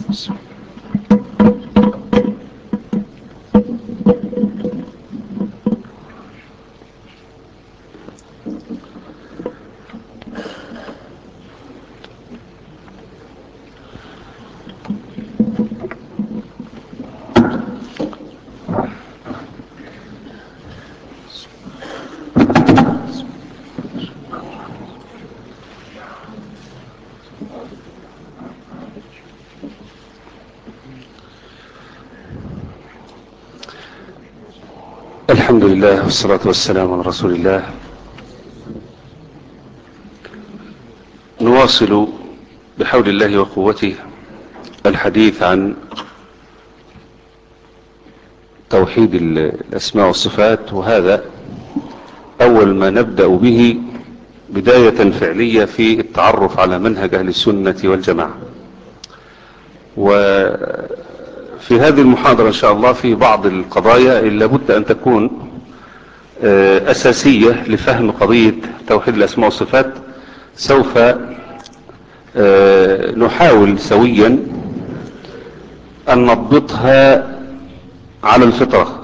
الحمد لله والصلاة والسلام على رسول الله نواصل بحول الله وقوته الحديث عن توحيد الأسماء والصفات وهذا أول ما نبدأ به بداية فعلية في التعرف على منهج أهل السنة والجماعة وفي هذه المحاضرة إن شاء الله في بعض القضايا اللي لابد أن تكون أساسية لفهم قضية توحيد الأسماء والصفات سوف نحاول سويا أن نضبطها على الفطرة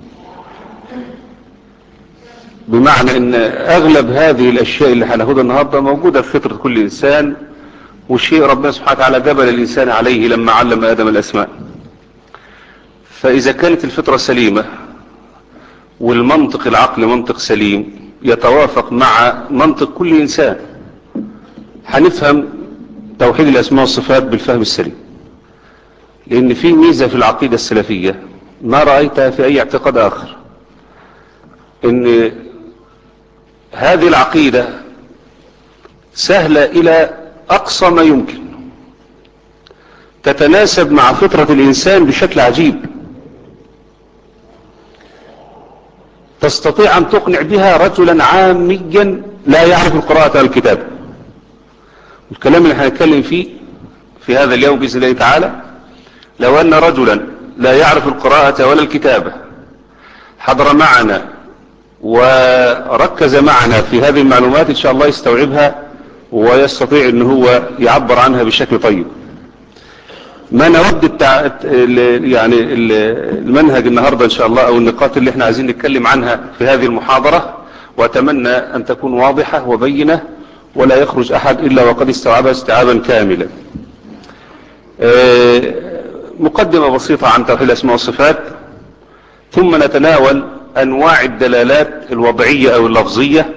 بمعنى ان اغلب هذه الاشياء اللي هناخدها النهاردة موجودة في فطرة كل انسان وشيء ربنا سبحانه وتعالى جبل الانسان عليه لما علم ادم الاسماء فاذا كانت الفطرة سليمة والمنطق العقل منطق سليم يتوافق مع منطق كل انسان هنفهم توحيد الاسماء والصفات بالفهم السليم لان في ميزة في العقيدة السلفية ما رأيتها في اي اعتقاد اخر ان هذه العقيدة سهلة الى اقصى ما يمكن تتناسب مع فطرة الانسان بشكل عجيب تستطيع ان تقنع بها رجلا عاميا لا يعرف القراءة والكتابة الكلام اللي هنتكلم فيه في هذا اليوم بإذن الله تعالى لو ان رجلا لا يعرف القراءة ولا الكتابة حضر معنا وركز معنا في هذه المعلومات ان شاء الله يستوعبها ويستطيع ان هو يعبر عنها بشكل طيب ما نود التع... يعني المنهج النهاردة ان شاء الله او النقاط اللي احنا عايزين نتكلم عنها في هذه المحاضرة واتمنى ان تكون واضحة وبينة ولا يخرج احد الا وقد استوعبها استيعابا كاملا مقدمة بسيطة عن توحيد الاسماء والصفات ثم نتناول انواع الدلالات الوضعية او اللفظية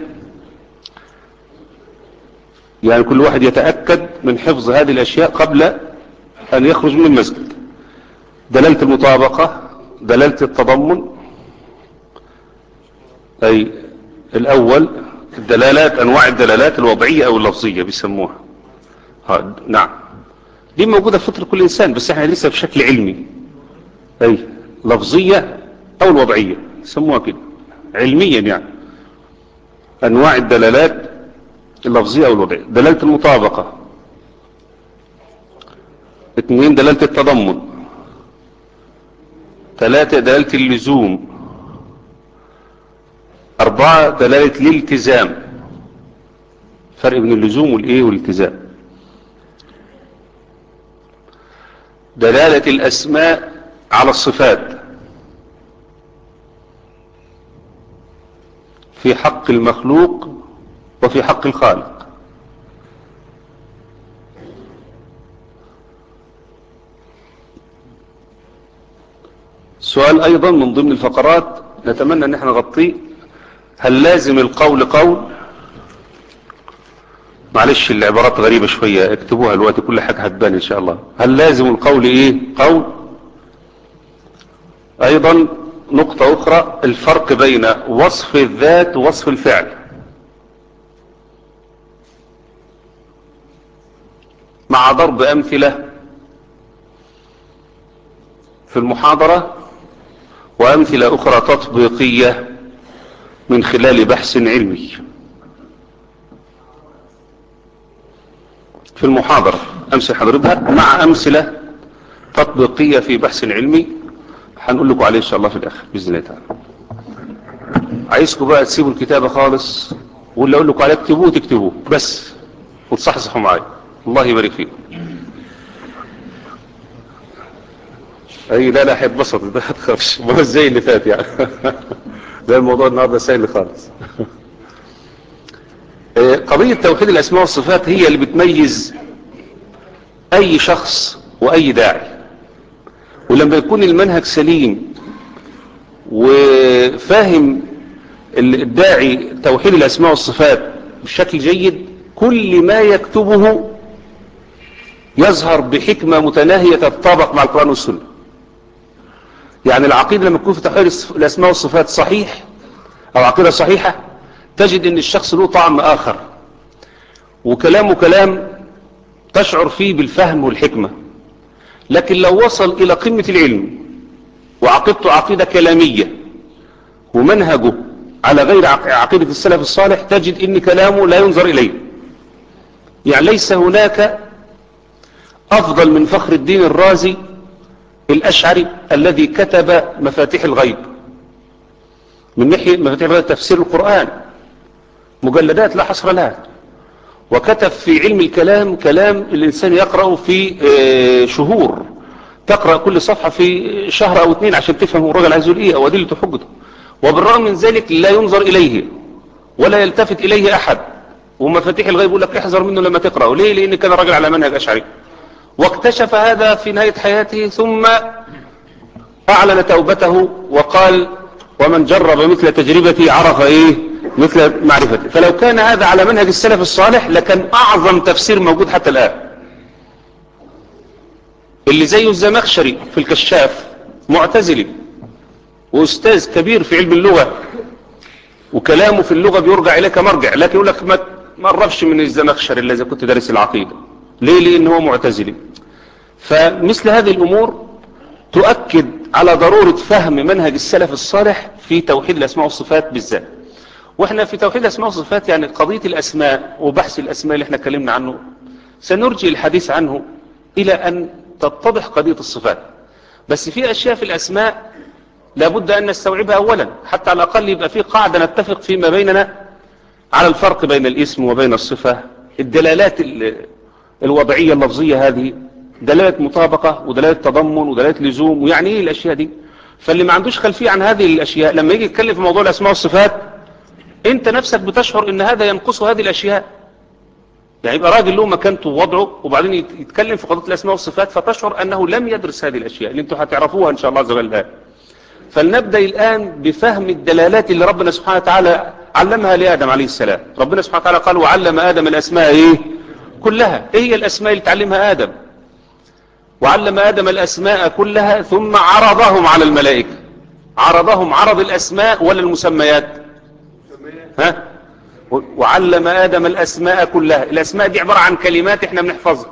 يعني كل واحد يتأكد من حفظ هذه الاشياء قبل ان يخرج من المسجد دلالة المطابقة دلالة التضمن اي الاول الدلالات انواع الدلالات الوضعية او اللفظية بيسموها نعم دي موجودة في فطر كل انسان بس احنا لسه بشكل علمي اي لفظية او الوضعية يسموها كده علميا يعني انواع الدلالات اللفظية او الوضعية دلالة المطابقة اثنين دلالة التضمن ثلاثة دلالة اللزوم اربعة دلالة الالتزام فرق بين اللزوم والايه والالتزام دلالة الاسماء على الصفات في حق المخلوق وفي حق الخالق سؤال ايضا من ضمن الفقرات نتمنى ان احنا نغطيه هل لازم القول قول معلش العبارات غريبة شوية اكتبوها الوقت كل حاجة هتبان ان شاء الله هل لازم القول ايه قول ايضا نقطة اخرى الفرق بين وصف الذات ووصف الفعل مع ضرب امثلة في المحاضرة وامثلة اخرى تطبيقية من خلال بحث علمي في المحاضرة امثلة حضرتها مع امثلة تطبيقية في بحث علمي هنقول لكم عليه ان شاء الله في الاخر باذن الله تعالى عايزكم بقى تسيبوا الكتابة خالص واللي اقول لكم عليه اكتبوه تكتبوه بس وتصحصحوا معايا الله يبارك فيكم اي لا لا هيتبسط ده تخافش ما هو زي اللي فات يعني ده الموضوع النهارده سهل خالص آه، قضية توحيد الاسماء والصفات هي اللي بتميز اي شخص واي داعي ولما يكون المنهج سليم وفاهم الداعي توحيد الاسماء والصفات بشكل جيد كل ما يكتبه يظهر بحكمة متناهية تتطابق مع القرآن والسنة يعني العقيدة لما تكون في توحيد الاسماء والصفات صحيح او عقيدة صحيحة تجد ان الشخص له طعم اخر وكلامه كلام تشعر فيه بالفهم والحكمة لكن لو وصل الى قمة العلم وعقيدته عقيدة كلامية ومنهجه على غير عقيدة السلف الصالح تجد ان كلامه لا ينظر اليه يعني ليس هناك افضل من فخر الدين الرازي الاشعري الذي كتب مفاتيح الغيب من ناحية مفاتيح الغيب تفسير القرآن مجلدات لا حصر لها وكتب في علم الكلام كلام الإنسان يقرأه في شهور تقرأ كل صفحة في شهر أو اثنين عشان تفهم الراجل عايز يقول إيه أو أدلة حجته وبالرغم من ذلك لا ينظر إليه ولا يلتفت إليه أحد ومفاتيح الغيب يقول لك احذر منه لما تقرأه ليه لأن كان راجل على منهج أشعري واكتشف هذا في نهاية حياته ثم أعلن توبته وقال ومن جرب مثل تجربتي عرف ايه مثل معرفتي فلو كان هذا على منهج السلف الصالح لكان اعظم تفسير موجود حتى الان اللي زيه الزمخشري في الكشاف معتزلي واستاذ كبير في علم اللغة وكلامه في اللغة بيرجع اليك مرجع لكن يقول لك ما تقربش من الزمخشري الذي كنت دارس العقيدة ليه لان هو معتزلي فمثل هذه الامور تؤكد على ضرورة فهم منهج السلف الصالح في توحيد الأسماء والصفات بالذات واحنا في توحيد الأسماء والصفات يعني قضية الأسماء وبحث الأسماء اللي احنا اتكلمنا عنه سنرجي الحديث عنه إلى أن تتضح قضية الصفات بس في أشياء في الأسماء لابد أن نستوعبها أولا حتى على الأقل يبقى في قاعدة نتفق فيما بيننا على الفرق بين الاسم وبين الصفة الدلالات الوضعية اللفظية هذه دلالة مطابقة ودلالة تضمن ودلالة لزوم ويعني ايه الاشياء دي فاللي ما عندوش خلفية عن هذه الاشياء لما يجي يتكلم في موضوع الاسماء والصفات انت نفسك بتشعر ان هذا ينقص هذه الاشياء يعني يبقى راجل له مكانته ووضعه وبعدين يتكلم في قضية الاسماء والصفات فتشعر انه لم يدرس هذه الاشياء اللي انتم هتعرفوها ان شاء الله عز وجل الان فلنبدأ الآن بفهم الدلالات اللي ربنا سبحانه وتعالى علمها لآدم عليه السلام ربنا سبحانه وتعالى قال وعلم آدم الأسماء إيه كلها إيه هي الأسماء اللي تعلمها آدم وعلم آدم الأسماء كلها ثم عرضهم على الملائكة عرضهم عرض الأسماء ولا المسميات ها وعلم آدم الأسماء كلها الأسماء دي عبارة عن كلمات احنا بنحفظها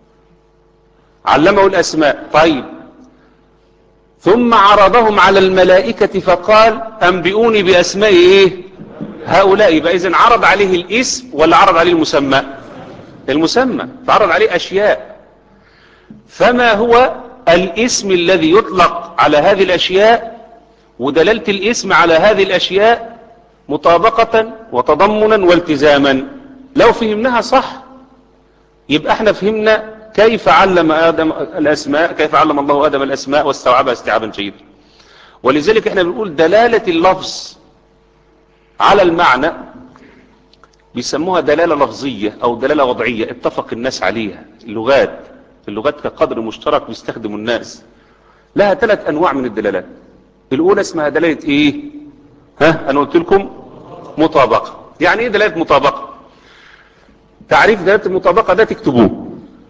علمه الأسماء طيب ثم عرضهم على الملائكة فقال أنبئوني بأسماء إيه هؤلاء يبقى إذن عرض عليه الاسم ولا عرض عليه المسمى المسمى فعرض عليه أشياء فما هو الاسم الذي يطلق على هذه الأشياء ودلالة الاسم على هذه الأشياء مطابقة وتضمنا والتزاما لو فهمناها صح يبقى احنا فهمنا كيف علم آدم الأسماء كيف علم الله آدم الأسماء واستوعبها استيعابا جيدا ولذلك احنا بنقول دلالة اللفظ على المعنى بيسموها دلالة لفظية أو دلالة وضعية اتفق الناس عليها اللغات اللغات كقدر مشترك بيستخدم الناس لها ثلاث أنواع من الدلالات الأولى اسمها دلالة إيه ها أنا قلت لكم مطابقة يعني إيه دلالة مطابقة تعريف دلالة المطابقة ده تكتبوه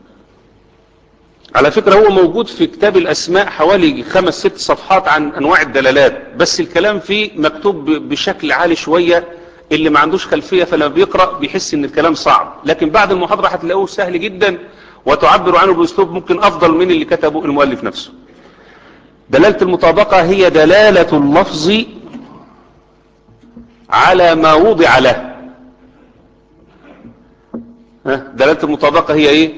على فكرة هو موجود في كتاب الأسماء حوالي خمس ست صفحات عن أنواع الدلالات بس الكلام فيه مكتوب بشكل عالي شوية اللي ما عندوش خلفية فلما بيقرأ بيحس ان الكلام صعب لكن بعد المحاضرة هتلاقوه سهل جدا وتعبر عنه بأسلوب ممكن أفضل من اللي كتبه المؤلف نفسه دلالة المطابقة هي دلالة اللفظ على ما وضع له دلالة المطابقة هي ايه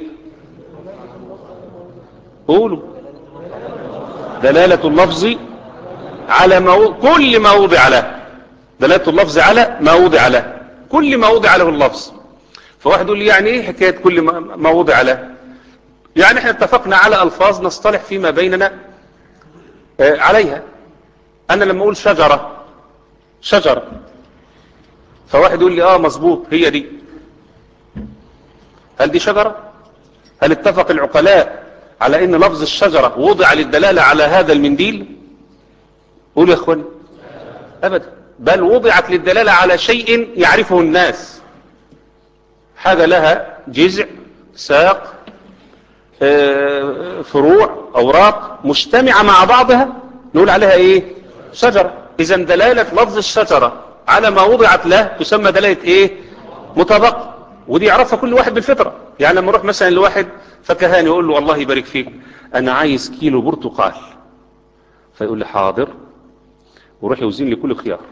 قولوا دلالة اللفظ على ما و... كل ما وضع له دلالة اللفظ على ما وضع له كل ما وضع له اللفظ فواحد يقول لي يعني ايه حكاية كل ما وضع له يعني احنا اتفقنا على الفاظ نصطلح فيما بيننا آه، عليها انا لما اقول شجرة شجرة فواحد يقول لي اه مظبوط هي دي هل دي شجرة هل اتفق العقلاء على ان لفظ الشجرة وضع للدلالة على هذا المنديل قولوا يا اخواني ابدا بل وضعت للدلالة على شيء يعرفه الناس حاجة لها جذع ساق آه، فروع اوراق مجتمعة مع بعضها نقول عليها ايه شجرة اذا دلالة لفظ الشجرة على ما وضعت له تسمى دلالة ايه مطابقة ودي يعرفها كل واحد بالفطرة يعني لما اروح مثلا لواحد فكهاني يقول له الله يبارك فيك انا عايز كيلو برتقال فيقول لي حاضر وروح يوزن لي كل خيار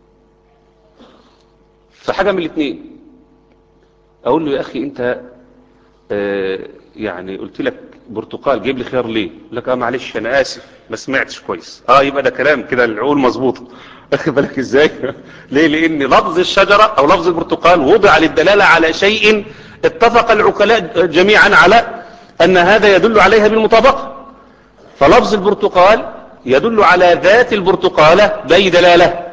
فحاجة من الاثنين اقول له يا اخي انت آه يعني قلت لك برتقال جيب لي خيار ليه يقول لك اه معلش انا اسف ما سمعتش كويس اه يبقى ده كلام كده العقول مظبوطه واخد بالك ازاي ليه لان لفظ الشجره او لفظ البرتقال وضع للدلاله على شيء اتفق العقلاء جميعا على ان هذا يدل عليها بالمطابقه فلفظ البرتقال يدل على ذات البرتقاله باي دلاله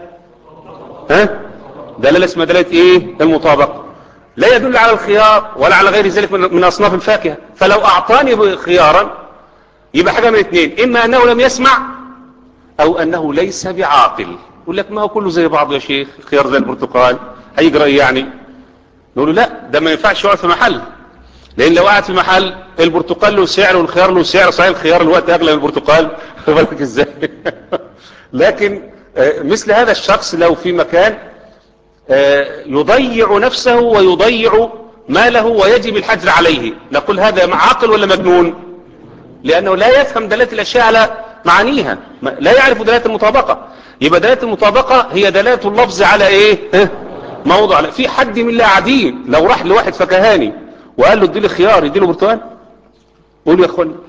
ها دلاله اسمها دلاله ايه المطابقه لا يدل على الخيار ولا على غير ذلك من من أصناف الفاكهة فلو أعطاني خيارا يبقى حاجة من اثنين إما أنه لم يسمع أو أنه ليس بعاقل يقول لك ما هو كله زي بعضه يا شيخ خيار زي البرتقال هيجرى إيه يعني نقول له لا ده ما ينفعش يقعد في محل لأن لو قعد في محل البرتقال له سعر والخيار له سعر صحيح الخيار الوقت أغلى من البرتقال بالك إزاي لكن آه، مثل هذا الشخص لو في مكان آه، يضيع نفسه ويضيع ماله ويجب الحجر عليه نقول هذا عاقل ولا مجنون لأنه لا يفهم دلالة الأشياء على معانيها ما- لا يعرف دلالة المطابقة يبقى دلالة المطابقة هي دلالة اللفظ على ايه ها؟ موضع على في حد من اللي قاعدين لو راح لواحد فكهاني وقال له اديله خيار اديله برتقال قولوا يا اخواني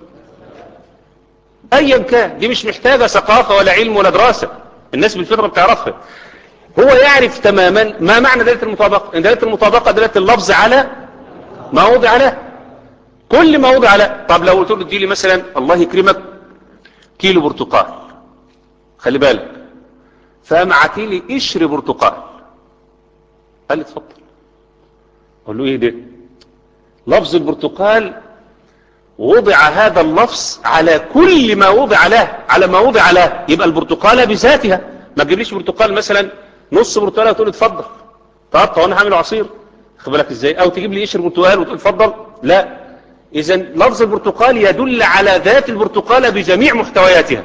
ايا كان دي مش محتاجة ثقافة ولا علم ولا دراسة الناس بالفطرة بتعرفها هو يعرف تماما ما معنى دلالة المطابقة إن دلالة المطابقة دلالة اللفظ على ما وضع له كل ما وضع له طب لو قلت له اديلي مثلا الله يكرمك كيلو برتقال خلي بالك فقام عاتيلي قشر برتقال قال لي اتفضل اقول له ايه ده لفظ البرتقال وضع هذا اللفظ على كل ما وضع له على ما وضع له يبقى البرتقالة بذاتها ما تجيبليش برتقال مثلا نص برتقالة وتقول لي اتفضل تقطع وانا هعمل عصير خد بالك ازاي او تجيب لي قشر برتقال وتقول اتفضل لا اذا لفظ البرتقال يدل على ذات البرتقالة بجميع محتوياتها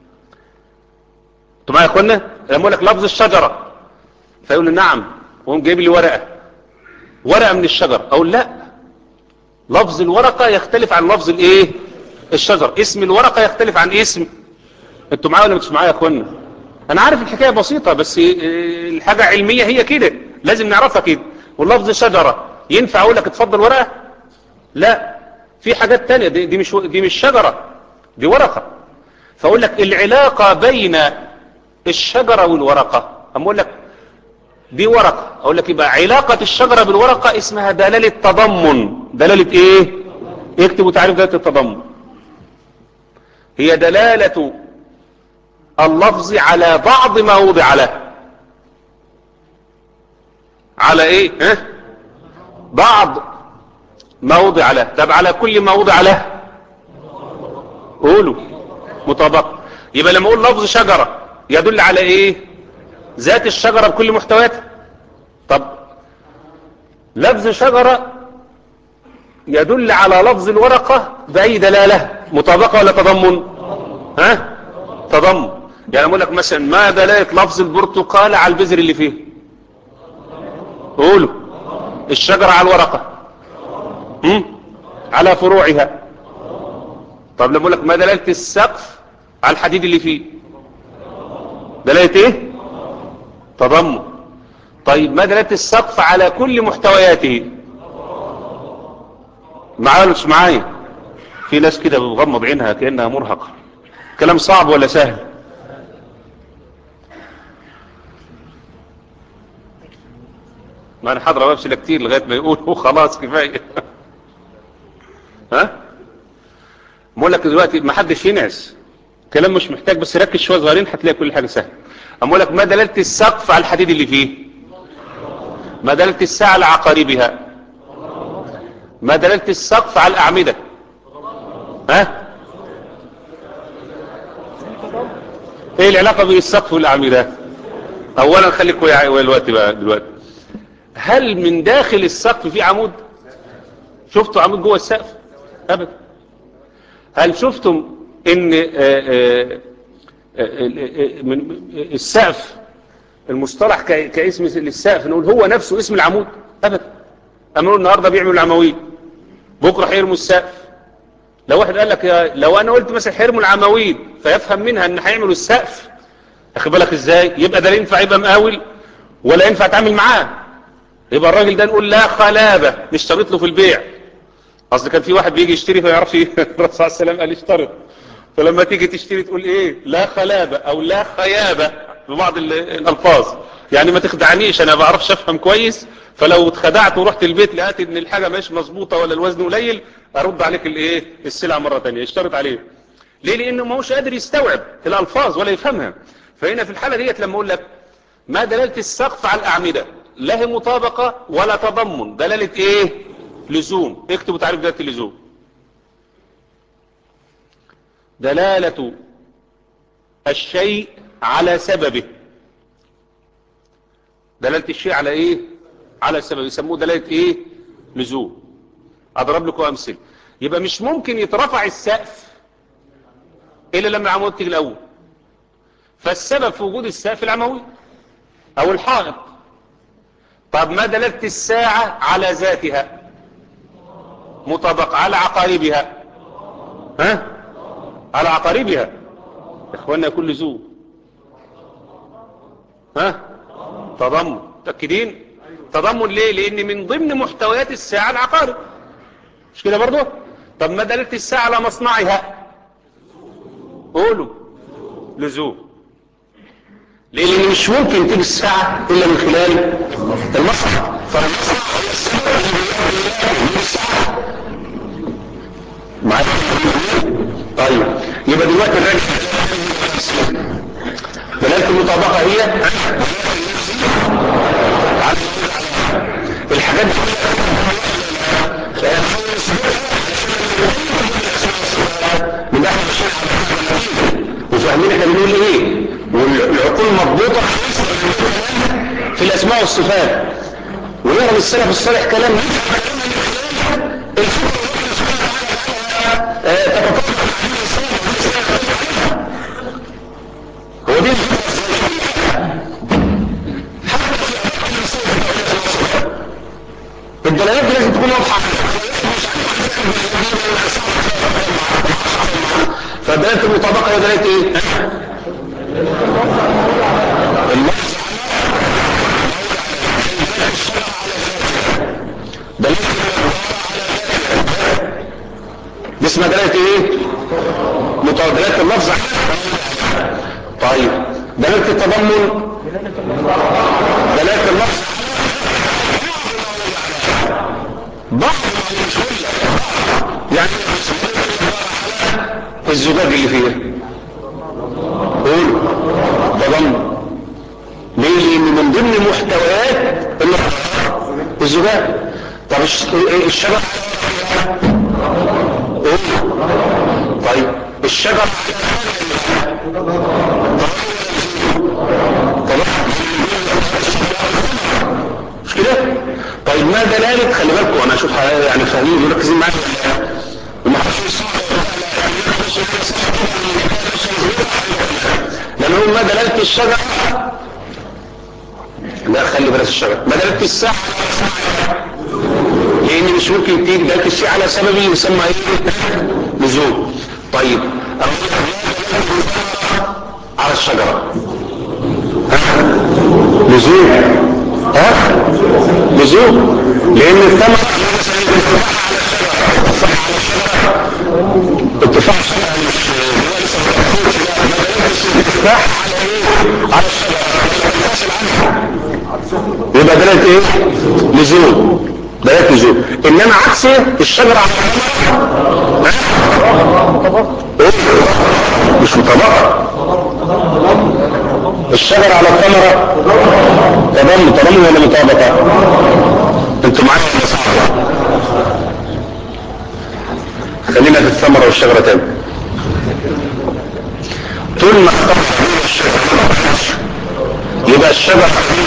انتوا معايا يا اخوانا لما اقول لك لفظ الشجرة فيقول لي نعم وهم جايب لي ورقة ورقة من الشجر اقول لا لفظ الورقة يختلف عن لفظ الايه الشجر اسم الورقة يختلف عن اسم انتوا معايا ولا مش معايا يا اخوانا انا عارف الحكاية بسيطة بس إيه، الحاجة علمية هي كده لازم نعرفها كده واللفظ شجرة ينفع اقول لك اتفضل ورقة لا في حاجات تانية دي, دي مش دي مش شجرة دي ورقة فاقول لك العلاقة بين الشجرة والورقة اما اقول لك دي ورقة اقول لك يبقى علاقة الشجرة بالورقة اسمها دلالة تضمن دلالة ايه اكتبوا تعريف دلالة التضمن هي دلالة اللفظ على بعض ما وضع له على ايه ها بعض ما وضع له طب على كل ما وضع له قولوا مطابقة يبقى لما اقول لفظ شجرة يدل على ايه ذات الشجرة بكل محتوياتها طب لفظ شجرة يدل على لفظ الورقة بأي دلالة مطابقة ولا تضمن ها تضمن يعني اقول لك مثلا ما دلالة لفظ البرتقال على البذر اللي فيه قولوا الشجرة على الورقة هم؟ على فروعها طب لما اقول لك ما دلالة السقف على الحديد اللي فيه دلالة ايه تضمن طيب ما دلالة السقف على كل محتوياته معايا ولا مش معايا في ناس كده بتغمض عينها كأنها مرهقة كلام صعب ولا سهل ما انا حاضر بمشي كتير لغايه ما يقولوا خلاص كفايه ها بقول لك دلوقتي ما حدش ينعس كلام مش محتاج بس ركز شويه صغيرين هتلاقي كل حاجه سهله اما اقول لك ما دلاله السقف على الحديد اللي فيه ما دلاله الساعه على عقاربها ما دلاله السقف على الاعمده ها ايه العلاقه بين السقف والاعمده اولا خليك ويا الوقت بقى دلوقتي هل من داخل السقف في عمود شفتوا عمود جوه السقف ابدا هل شفتم ان آآ آآ آآ من السقف المصطلح كاسم للسقف نقول هو نفسه اسم العمود ابدا امروا النهارده بيعملوا العواميد بكره هيرموا السقف لو واحد قال لك يا لو انا قلت مثلا هيرموا العواميد فيفهم منها ان هيعملوا السقف اخد بالك ازاي يبقى ده لا ينفع يبقى مقاول ولا ينفع اتعامل معاه يبقى الراجل ده نقول لا خلابه نشترط له في البيع اصل كان في واحد بيجي يشتري فما يعرفش الرسول عليه السلام قال اشترط فلما تيجي تشتري تقول ايه لا خلابه او لا خيابه ببعض الالفاظ يعني ما تخدعنيش انا بعرفش افهم كويس فلو اتخدعت ورحت البيت لقيت ان الحاجه مش مظبوطه ولا الوزن قليل ارد عليك الايه السلعه مره ثانيه اشترط عليه ليه لانه ما هوش قادر يستوعب الالفاظ ولا يفهمها فهنا في الحاله ديت لما اقول لك ما دلاله السقف على الاعمده لا هي مطابقه ولا تضمن دلاله ايه لزوم اكتبوا تعريف دلاله اللزوم دلاله الشيء على سببه دلالة الشيء على ايه على سبب يسموه دلالة ايه لزوم اضرب لكم امثله يبقى مش ممكن يترفع السقف الا لما العمود تيجي الاول فالسبب في وجود السقف العموي او الحائط طب ما دلالة الساعة على ذاتها مطابقة على عقاربها ها على عقاربها يا اخوانا يكون لزوم ها تضمن متأكدين تضمن ليه لان من ضمن محتويات الساعة العقارب مش كده برضو طب ما دلالة الساعة على مصنعها قولوا لزوم ليه لان مش ممكن تيجي الساعة الا من خلال المصنع فالمصنع هو الساعة معايا طيب يبقى دلوقتي الراجل دلالة المطابقة هي الحاجات دي من احنا وفاهمين احنا بنقول ايه والعقول مضبوطة في الاسماء والصفات ويرى السلف الصالح كلام هو دي الدلالات دي لازم تكون واضحه فدلاله المطابقه هي دلاله ايه دي اسمها دلاله ايه مطابقه اللفظ طيب دلاله التضمن دلاله اللفظ بعض يعني الزجاج اللي فيها قول تضمن ليه لان من ضمن محتويات الزجاج طب الشجر قول طيب الشجر مش كده طيب ما دلالة خلي بالكم انا اشوف يعني فاهمين مركزين معايا وما حدش لان هو ما دلالة الشجر لا خلي بالك الشجر ما دلالة الساعة لان مش ممكن تيجي دلالة الشيء على سببه يسمى ايه لزوم طيب على الشجرة لزوم ها لزوم لان الثمر اتفاق الشجرة مش هو لسه التفاح على ايه على الشجرة يبقى دلالة ايه لزوم دلالة لزوم انما عكسه الشجرة على الثمر مش مش مطابقة الشجر على الثمرة تضم تضم ولا مطابقة انتوا معايا ولا صعب خلينا في الثمرة والشجرة تاني طول ما اختلط بين الشجرة يبقى الشجرة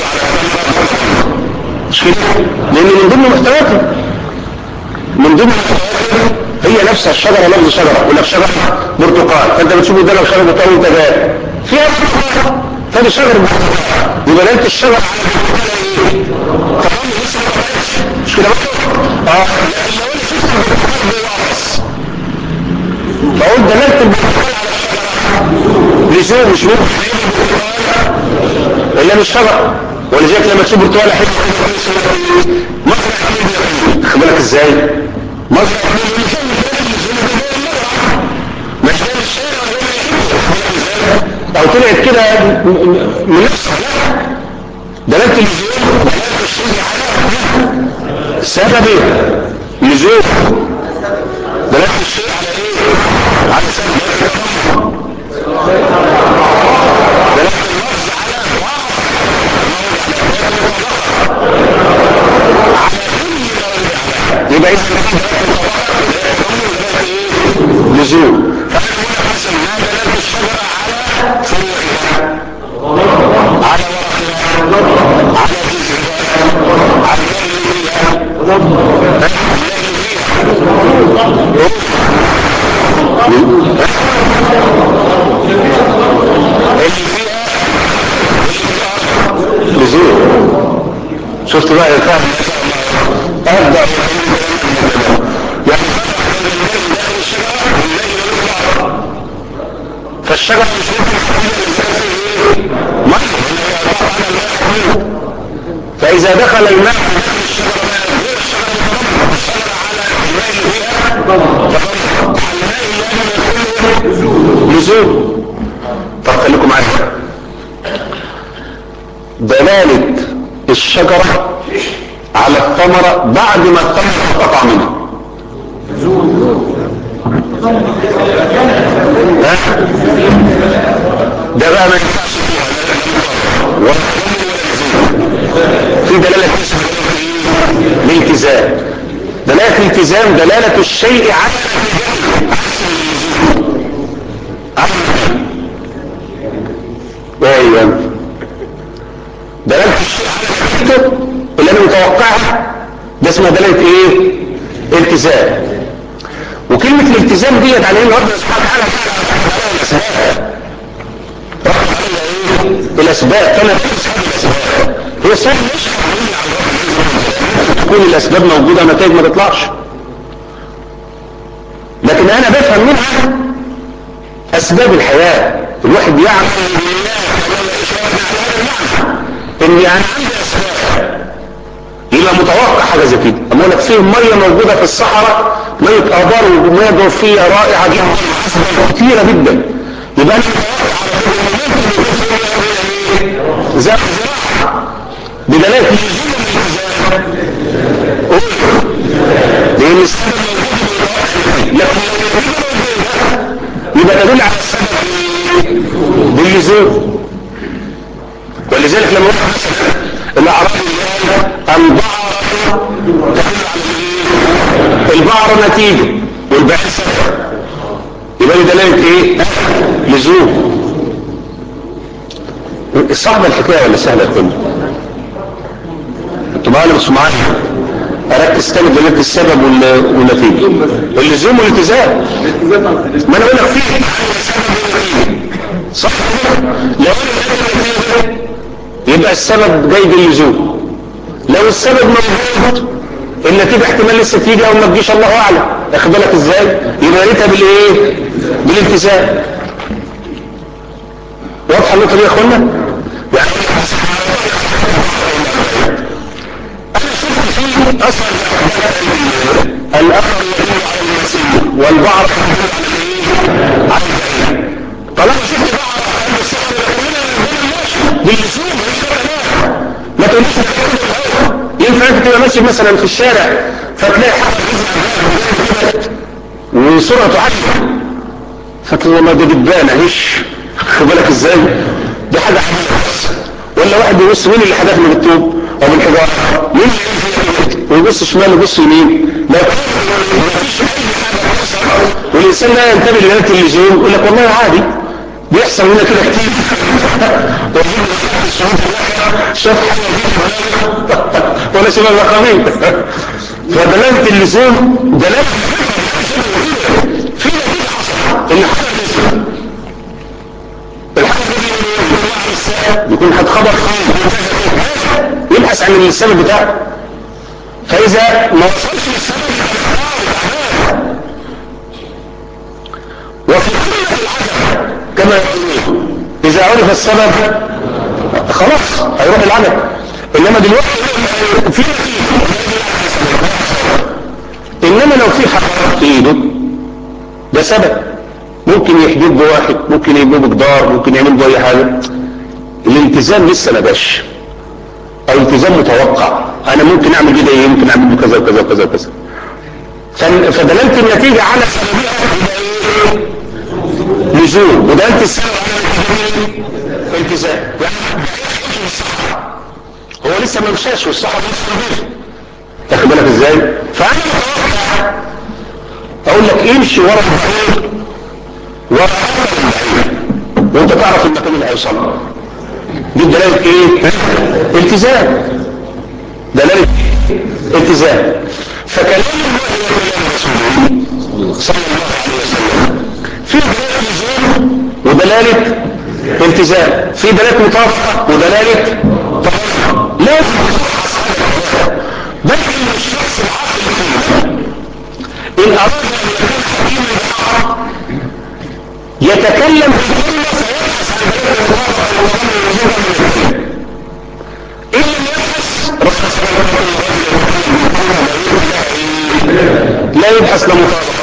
مش كده لان من ضمن محتوياتها من ضمن محتوياتها هي نفسها الشجرة لفظ شجرة ولا شجرة برتقال فانت بتشوف ده لو شجرة برتقال وانت جاي فيها برتقال فدي شجرة برتقال يبقى انت الشجرة على برتقال ايه؟ طبعا لسه ما طلعتش مش كده بقى؟ اه لو انا شفت البرتقال بيوقص بقول دلالة البرتقال على الشجرة لزوم مش ممكن الا مش شجرة ولذلك لما تشوف برتقال حلو مزرعة مين خد بالك ازاي؟ مزرعة مين مش ده الشارع او طلعت كده من نفسها دلالة اللزوم دلالة الشيء على سبب لزوم دلالة الشيء على ايه؟ على سبب دلالة اللفظ على يبقى اذا لزوم فانا هنا مثلا ما دلالة الشجرة على فروعها على ورقها على جذعها على نملها اللي فيها لزوم شفت بقى يا فاهم ابدا يعني داخل الشجره والنجم يطلع فالشجره مش ممكن تكون الانسان فيه ايه؟ ميه فاذا دخل الماء داخل الشجره غير الشجره متضمنه الشجره على الماء اللي فيها تضمنه على الماء اللي قبل يكون لزوم طب خليكم معايا دلاله الشجره على الثمرة بعد ما الثمرة تقطع منها ده بقى ما ينفعش فيها ولا في دلالة اسمها الالتزام دلالة الالتزام دلالة الشيء على ايوه دلالة الشيء على نتيجته اللي انا متوقعها ده اسمها دلالة ايه التزام وكلمة الالتزام ديت على ان ربنا سبحانه وتعالى الاسباب ربنا عليها ايه الاسباب فانا بدرس هذه الاسباب هي السبب مش حقيقية على ربنا تكون الاسباب موجودة نتائج ما تطلعش لكن انا بفهم منها اسباب الحياة الواحد يعمل اني انا عندي اسباب يبقى متوقع حاجه زي كده اما اقول لك فيه ميه موجوده في الصحراء ميه ابار وميه جوفيه رائعه جدا اسباب كثيره جدا يبقى انا متوقع زي الزراعه بدلاله لزوم لان السبب موجود لكن يبقى تدل على السبب باللزوم ولذلك لما واحد مثلا الاعراب البعرة تدل على البعرة نتيجة والبعير سبب يبقى دي دلالة ايه لزوم صعبة الحكاية ولا سهلة تكون انتوا معانا مش معايا اركز تاني دلالة السبب والنتيجة اللزوم والالتزام ما انا اقول لك فيه سبب ونتيجة صح لو انا يبقى السبب جاي باللزوم لو السبب موجود النتيجة احتمال لسه تيجي او ما تجيش الله اعلم واخد بالك ازاي يبقى ريتها بالايه بالالتزام واضحه النقطه دي يا اخوانا يعني انا شفت فيه اثر الاثر يدل على المسير والبعض يدل على البعير طالما شفت بعض عند السحر باللزوم ما تقوليش ينفع انت تبقى ماشي مثلا في الشارع فتلاقي حد وسرعته عاليه فاكر والله ده دبان عيش خد بالك ازاي دي حاجه عاديه بس ولا واحد بيبص مين اللي حدفني بالطوب او بالحجاره مين اللي ينزل ويبص شمال ويبص يمين لا مفيش اي حاجه بتحصل والانسان لا ينتبه لنهايه اللزوم يقول لك والله عادي بيحصل هنا كده كتير ويجيب الشهود شاف حاجه ولا شباب رقمين فدلاله اللزوم دلاله في نتيجه حصلت ان حاجه نزلت الحاجه دي يكون حد خبر يبحث عن السبب بتاعه فاذا ما وصلش للسبب وفي قمه العجب كما يقولون اذا عرف السبب خلاص هيروح العجب انما دلوقتي في انما لو في حرارة في ايده ده سبب ممكن يحدد به واحد ممكن يبنيه بجدار ممكن يعمل به اي حاجه الالتزام لسه ما جاش او التزام متوقع انا ممكن اعمل كده ايه ممكن اعمل كذا وكذا وكذا وكذا فدلالة النتيجة على سببها لزوم ودلالة السبب على التزام يعني هو لسه ما مشاش والصحة لسه ما تاخد بالك ازاي فانا متوقع اقول لك امشي ورا البعير ورا البعير وانت تعرف المكان اللي هيوصل دي دلالة ايه التزام دلالة التزام فكلام الله وكلام رسوله صلى الله عليه وسلم في دلالة التزام ودلالة التزام في دلالة مطابقة ودلالة تفاصيل لازم بل ان الشخص العاقل فيه ان اراد ان يكون حكيما بالعرب يتكلم بالكلمة فيبحث عن إن لم يبحث رفع لا يبحث لمطابقة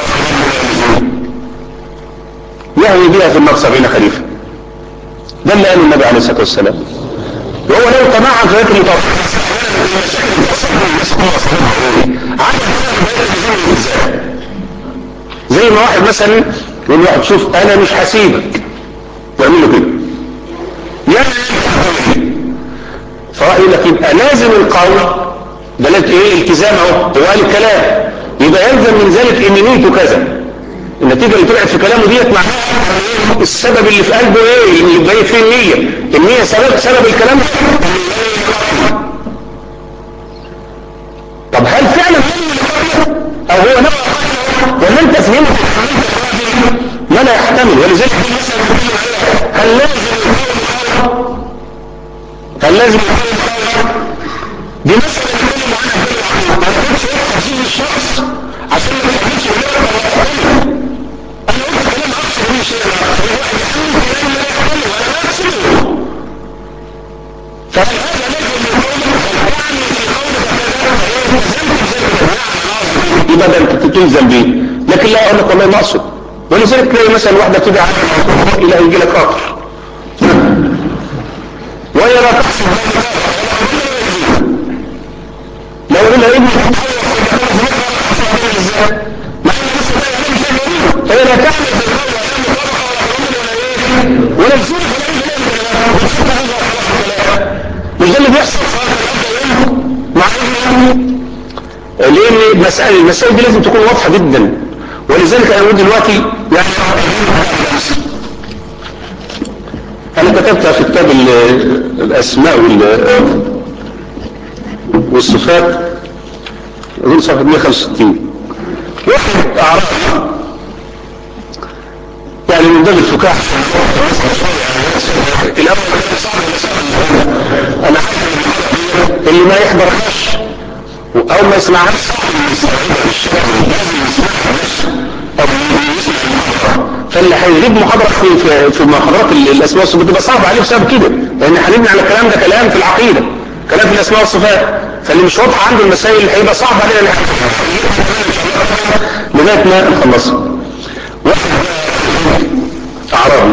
يهوي بها في النار سبعين خليفة ده اللي قاله النبي عليه الصلاة والسلام وهو لو تمعن في هذه المطابقة زي ما واحد مثلا يقول واحد شوف انا مش هسيبك يعمل له كده يعني فراح يقول لك يبقى لازم القول دلالة ايه التزام اهو هو قال الكلام يبقى يلزم من ذلك ان نيته كذا النتيجة اللي طلعت في كلامه ديت معناها السبب اللي في قلبه ايه اللي جاي فيه النية النية سبب سبب الكلام طب هل فعلا او هو نفسه ولا انت فهمت ما لا يحتمل ولذلك هل لازم هل لازم دي مسألة نتكلم عنها انا كنت تحديد الشخص عشان ما تحديدش انا قلت كلام اكثر من شيء كلام لا يحتمل ولا لا يحتمل فهل هذا لازم يعني في قولك يبقى ده انت تلزم بيه لكن لا اقول لك والله ما اقصد ولذلك تلاقي مثلا واحده تدعي على الى يجي لك قطر وهي لا تحسب لو قلنا ابني فهي لا تعمل ولا تزور مش ده اللي بيحصل مع لان المسألة المسائل دي لازم تكون واضحة جدا ولذلك انا اقول دلوقتي يعني انا كتبتها في كتاب الاسماء والصفات اظن صفحة 165 واحد اعرف يعني من باب الفكاهة الاول صعب انا عارف اللي ما يحضرهاش او ما يسمعهاش فاللي هيغيب محاضرة في في, في محاضرات الاسماء والصفات بتبقى صعبة عليه بسبب كده لان هنبني على الكلام ده كلام في العقيدة كلام في الاسماء والصفات فاللي مش واضح عنده المسائل هيبقى صعب عليه ان لغايه ما نخلصها واحد اعرابي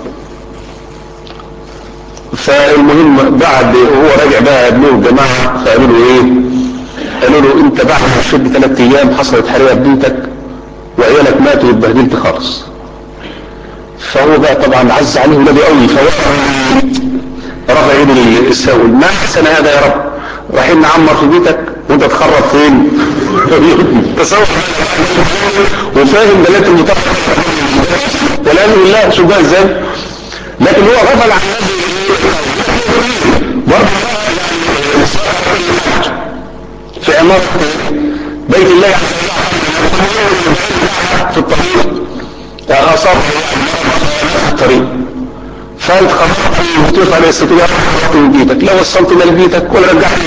فالمهم بعد هو راجع بقى ابنه الجماعه فقالوا له ايه قالوا له انت بعد ما شرب ثلاث ايام حصلت حريقه في بيتك وعيالك ماتوا واتبهدلت خالص فهو بقى طبعا عز عليه ولاده قوي فهو رفع ايده الساول ما احسن هذا يا رب رايحين نعمر في بيتك وانت تخرب فين تصور وفاهم بنات المطهر والعياذ بالله شوف بقى ازاي لكن هو غفل عن برضه في عمارة بيت الله عز وجل في الطريق أصاب في الطريق فانت خرجت وتقف على الستين خرجت من بيتك لا وصلتنا لبيتك ولا رجعت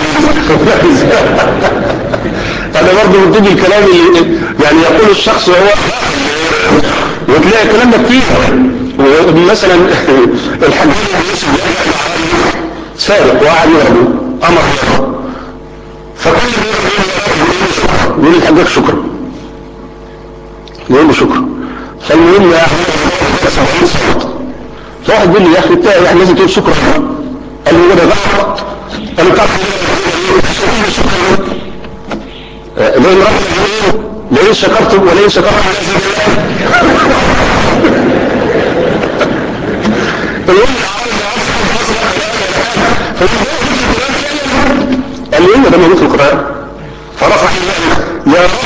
هذا برضه من ضمن الكلام اللي يعني يقول الشخص وهو وتلاقي الكلام ده كتير مثلا الحاج سارق وقعد يضربه امر فكل يقول الحجاج شكرا يقول له شكرا فالمهم يا اخي فواحد بيقول لي يا اخي انت يعني لازم تقول شكرا قال له ده غلط قال له تعرف لان ربنا لئن شكرتم ولئن شكرتم قال له ايه ده موجود في القران فرفع يا رب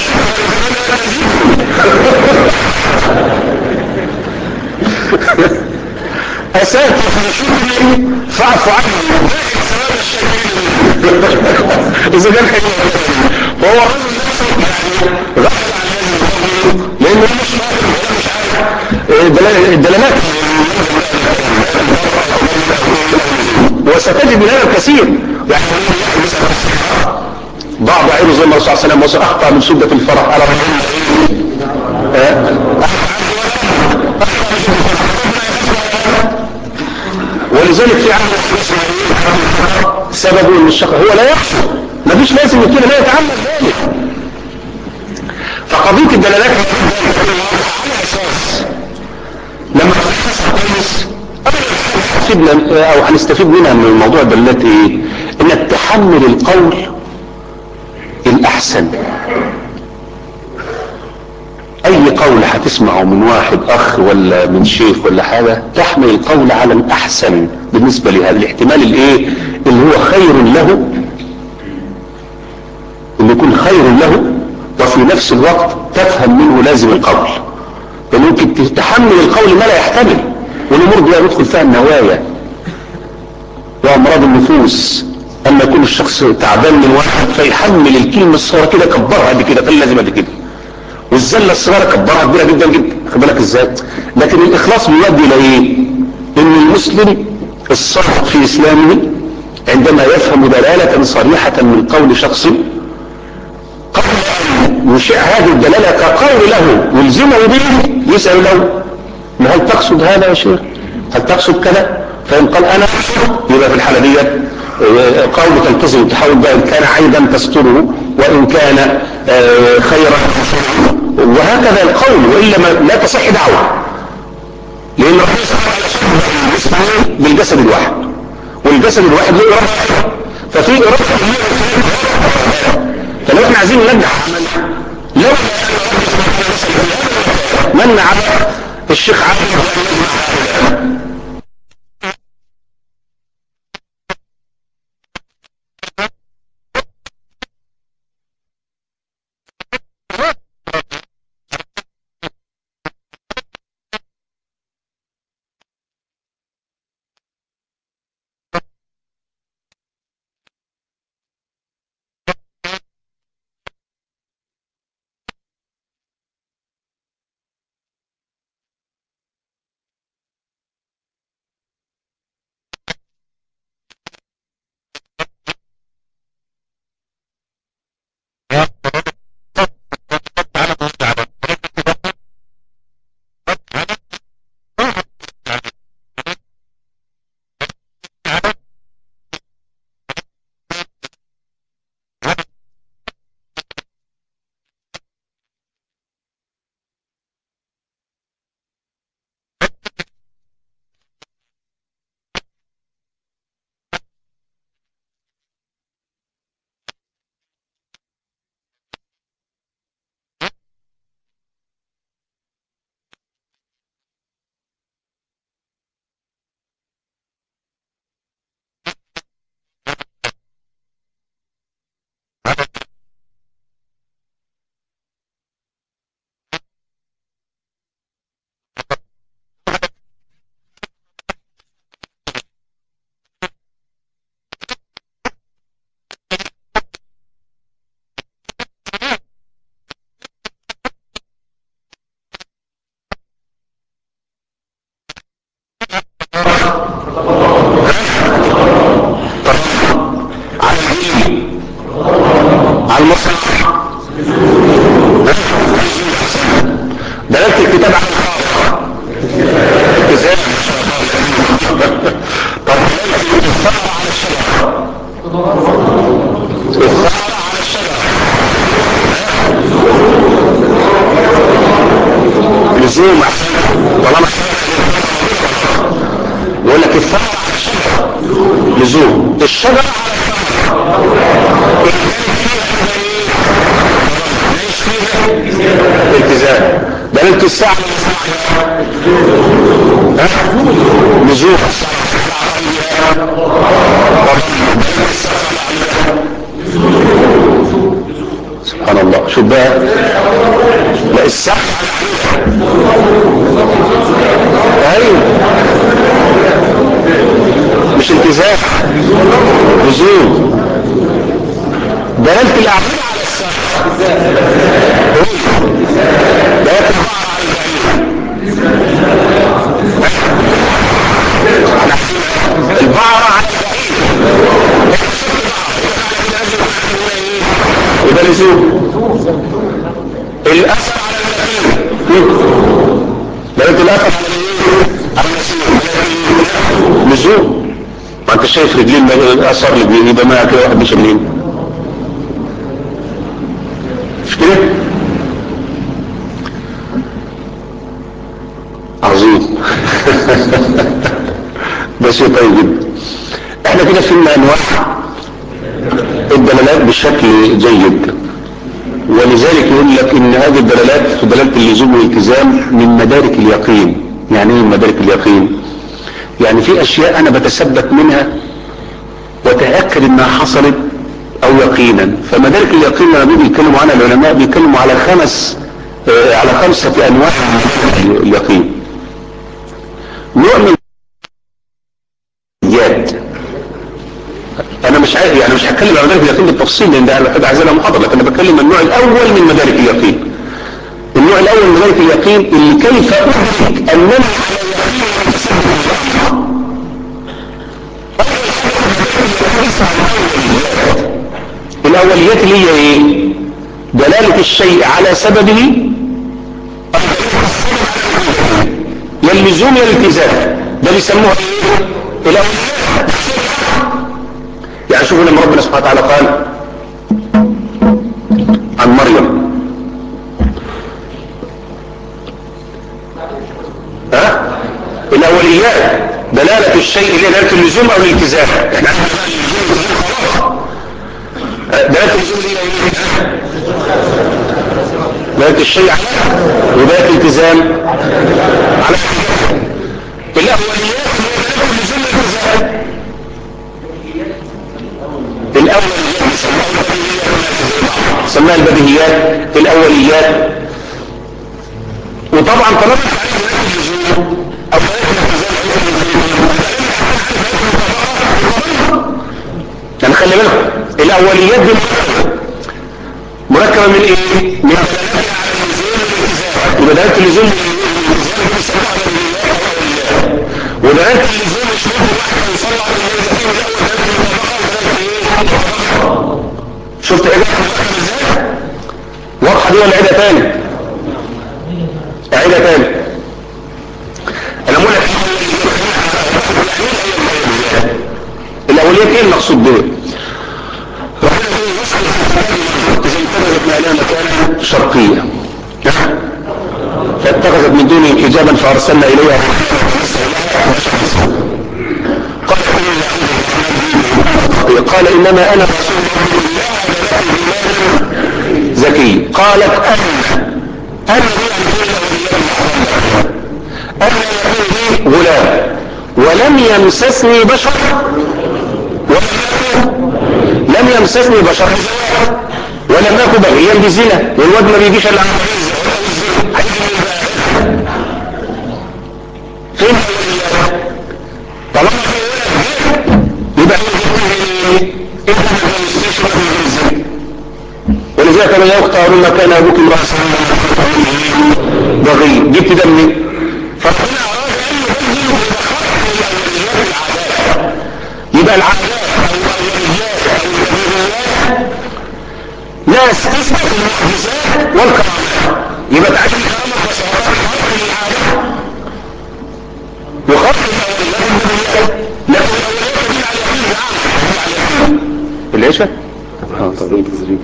أسأت في شكري فاعف عني ثواب الشاكرين إذا كان حلو فهو الرجل نفسه يعني غفل عن هذه الأمور لأنه مش فاهم ولا مش عارف الدلالات وستجد من هذا الكثير يعني بعض عينه زي ما الرسول صلى الله عليه وسلم أخطأ من شدة الفرح على ولذلك في عمل سببه ان الشخص هو لا يحصل ما فيش لازم كده لا يتعمد ذلك فقضية الدلالات على اساس لما تفحص كويس هنستفيد او هنستفيد منها من موضوع الدلالات ايه انك تحمل القول الاحسن اي قول هتسمعه من واحد اخ ولا من شيخ ولا حاجة تحمل القول على الاحسن بالنسبة لهذا الاحتمال الايه اللي هو خير له اللي يكون خير له وفي نفس الوقت تفهم منه لازم القول لان ممكن تحمل القول ما لا يحتمل والامور دي يدخل فيها النوايا وامراض النفوس اما يكون الشخص تعبان من واحد فيحمل الكلمة الصغيرة كده كبرها قد كده خلي لازم قد كده والزلة الصغيرة كبرها كبيرة جدا جدا خد بالك ازاي لكن الاخلاص بيؤدي الى ايه ان المسلم الصادق في اسلامه عندما يفهم دلالة صريحة من قول شخص قبل ان يشيع هذه الدلالة كقول له يلزمه به يسأل له ما هل تقصد هذا يا شيخ هل تقصد كذا فإن قال أنا أقصد يبقى في الحالة دي قول تلتزم تحاول بقى إن كان عيبا تستره وإن كان خيرا وهكذا القول وإلا ما لا تصح دعوة لأن ربنا سبحانه وتعالى بالجسد الواحد والجسد الواحد له إرادة ففي إرادة فلو احنا عايزين ننجح عمل لو من على الشيخ عبد دلالة الكتاب على الخاص ازاي طب دلالة الثمرة على الشجرة الثمرة على الشجرة لزوم احسن طالما يقول لك الثمرة على الشجرة لزوم الشجرة على الثمرة التزام دلالة الساعة ها لزوم سبحان الله شوف بقى لا الساعة ايوه مش التزام لزوم دلالة الأعمال على الساعة دلالة البعض على البعيد البعض على البعيد يبقى لزوم الأثر على المسير دلالة الأثر على على المسير لزوم ما انت شايف رجلين اثر رجلين يبقى ما كده واحد مش منين مش كده عظيم ده شيء طيب جدا احنا كده فهمنا انواع الدلالات بشكل جيد ولذلك يقول لك ان هذه الدلالات في دلالة اللزوم والالتزام من مدارك اليقين يعني ايه من مدارك اليقين يعني في اشياء انا بتثبت منها وتأكد انها حصلت او يقينا فمدارك اليقين لما بيجي يتكلموا عنها العلماء بيتكلموا على خمس آه على خمسة انواع من اليقين نوع من اليات انا مش عارف يعني مش هتكلم عن مدارك اليقين بالتفصيل لان ده انا بحب اعزلها محاضره لكن انا بتكلم عن النوع الاول من مدارك اليقين النوع الاول من مدارك اليقين اللي كيف ادرك انني على الاوليات اللي هي ايه دلالة الشيء على سببه يا اللزوم يا الالتزام ده بيسموها ايه الاوليات يعني شوفوا لما ربنا سبحانه وتعالى قال عن مريم ها الاوليات دلالة الشيء اللي دلالة اللزوم او الالتزام احنا دلالة اللزوم دي ايه دلالة الشيء على ودلالة الالتزام على الاوليات هي دلالة اللزوم والالتزام الاوليات سماها البديهيات الاوليات وطبعا طالما اللزوم او يعني خلي بالك الاوليات دي مركبه من ايه من يبقى دلاله اللزوم ودلاله اللزوم مش ممكن واحد يصلي على شفت ايه ازاي واضحه دي ولا عيدها تاني عيدها تاني انا بقول لك الاوليات ايه المقصود بيه اذا اتخذت مالها مكانا شرقية فاتخذت من دونه حجابا فارسلنا اليها قال قال انما انا رسول زكي قالت انا انا انا يكون لي غلام ولم يمسسني بشر لم يمسسني بشر ولم اكن بغيا بزنا والواد ما بيجيش الا على فين طالما يبقى ولذلك انا يختار ما كان ابوك امرأ بغي جبت ده منين فربنا اراد ان يبدل العادات يبقى العادات لا استثبت المعجزات والكرامات يبقى تعالى الكرامة والبشرات العشاء اه طيب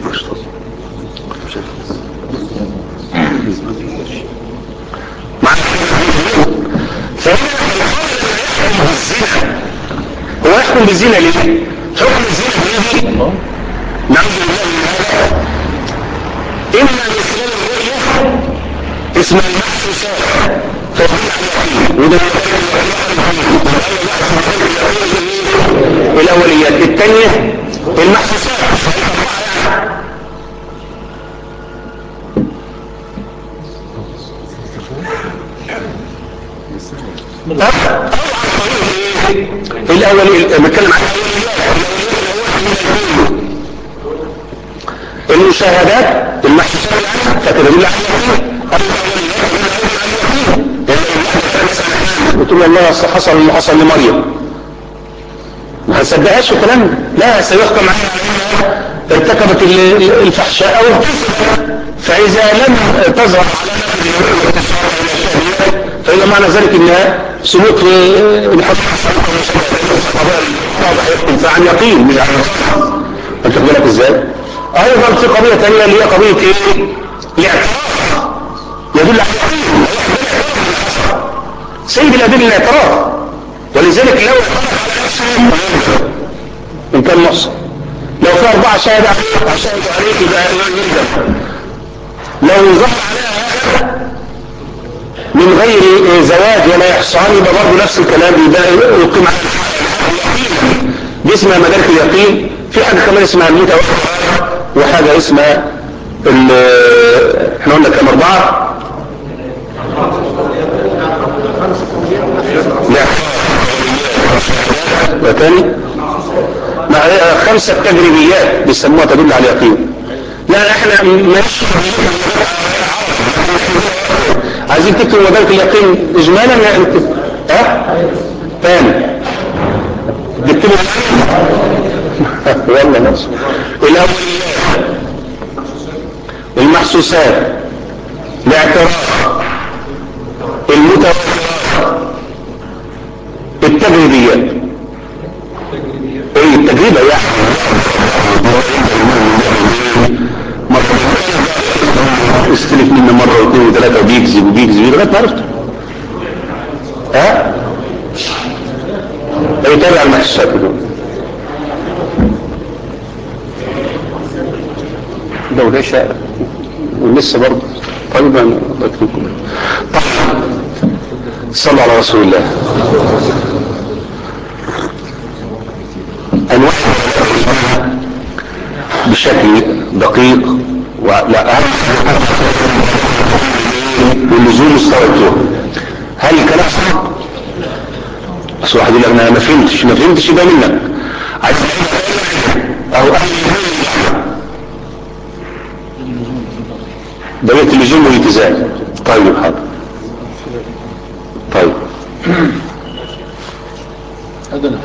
هو يحكم بالزنا ليه حكم الزنا بيجي نعوذ بالله من هذا اما من خلال الرؤيه اسمها المحسوسات فضل على وده الاوليات الثانيه المحسوسات الاولي بتكلم عن المشاهدات المحسوسات الان فتدل على وتقول والله اصل حصل اللي حصل لمريم ما هنصدقهاش الكلام لا سيحكم عليها انها ارتكبت الفحشاء او الكذب فاذا لم تظهر علامات فإذا معنى ذلك انها سلوك في الحكم فعن يقين مش عن انت بالك ازاي ايضا في قضية ثانية اللي هي قضية ايه الاعتراف يدل على يقين سيد الادله الاعتراف ولذلك لو اعترف على نفسه ان كان محسن لو في اربعة شاهد عليه شاهد عليه يبقى يلزم لو ظهر عليها هذا من غير زواج ولا إحصان يبقى برضه نفس الكلام يبقى يقيم على اليقين دي اسمها مدارك اليقين في حاجة كمان اسمها الموتى وحاجة اسمها احنا قلنا كام أربعة لا وتاني مع خمسة تجريبيات بيسموها تدل على اليقين لا احنا ماشي عايزين تكتب مدارك اليقين اجمالا يا نكتب ها تاني نكتبه والله نفسه الاوليات المحسوسات الاعتراف المتواترات التجريبيات ايه التجربة يعني استلف منه مرة واثنين وثلاثة وبيكذب وبيكذب لغاية ما عرفته ها؟ يتابع المحسوسات دول ده وليش ولسه برضه طيب انا الله يكرمكم طيب صلوا على رسول الله انواع بشكل دقيق ولا واللزوم مستوى الجهد هل الكلام صح؟ بس واحد يقول لك انا ما فهمتش ما فهمتش يبقى منك عايز او اهل بقية اللزوم والالتزام طيب حاضر طيب هذا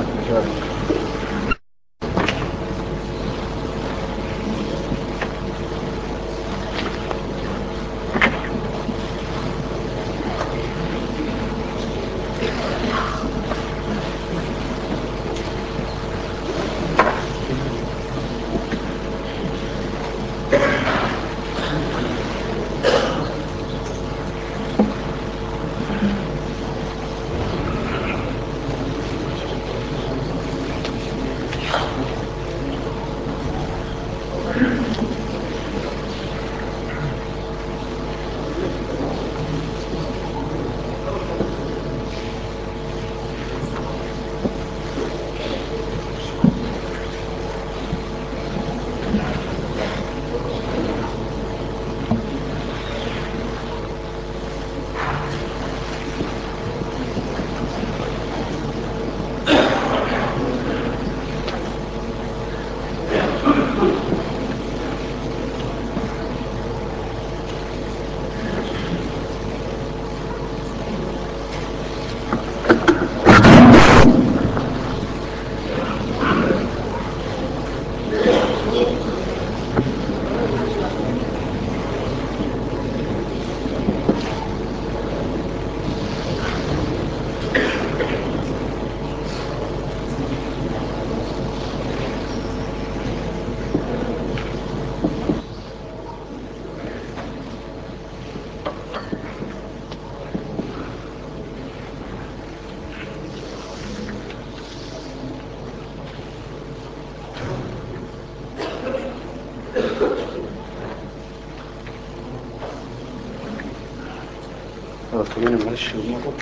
اه كمان معلش الموضوع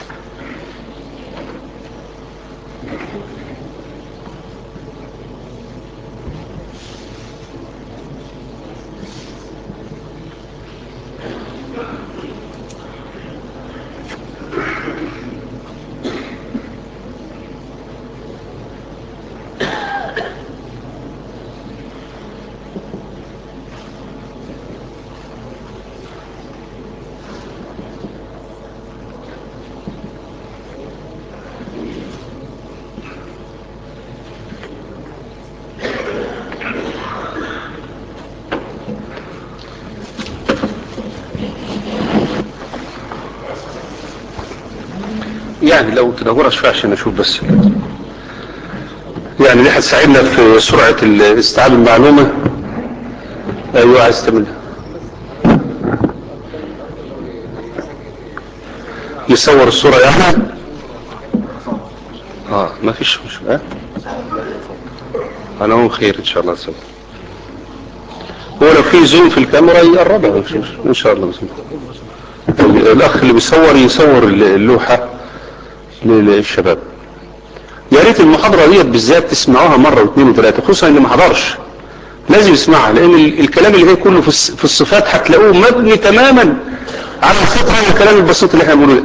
يعني لو تدورها شوية عشان اشوف بس يعني دي هتساعدنا في سرعة ال- استيعاب المعلومة ايوه عايز تعملها يصور الصورة يعني اه ما فيش مش اه انا هو خير ان شاء الله سوا هو لو في زوم في الكاميرا يقربها مش مش ان شاء الله بس الاخ اللي بيصور يصور اللوحة للشباب يا ريت المحاضرة ديت بالذات تسمعوها مرة واثنين وثلاثة خصوصا اللي ما حضرش لازم يسمعها لان ال- الكلام اللي جاي كله في الص- في الصفات هتلاقوه مبني تماما على الفطرة الكلام البسيط اللي احنا بنقوله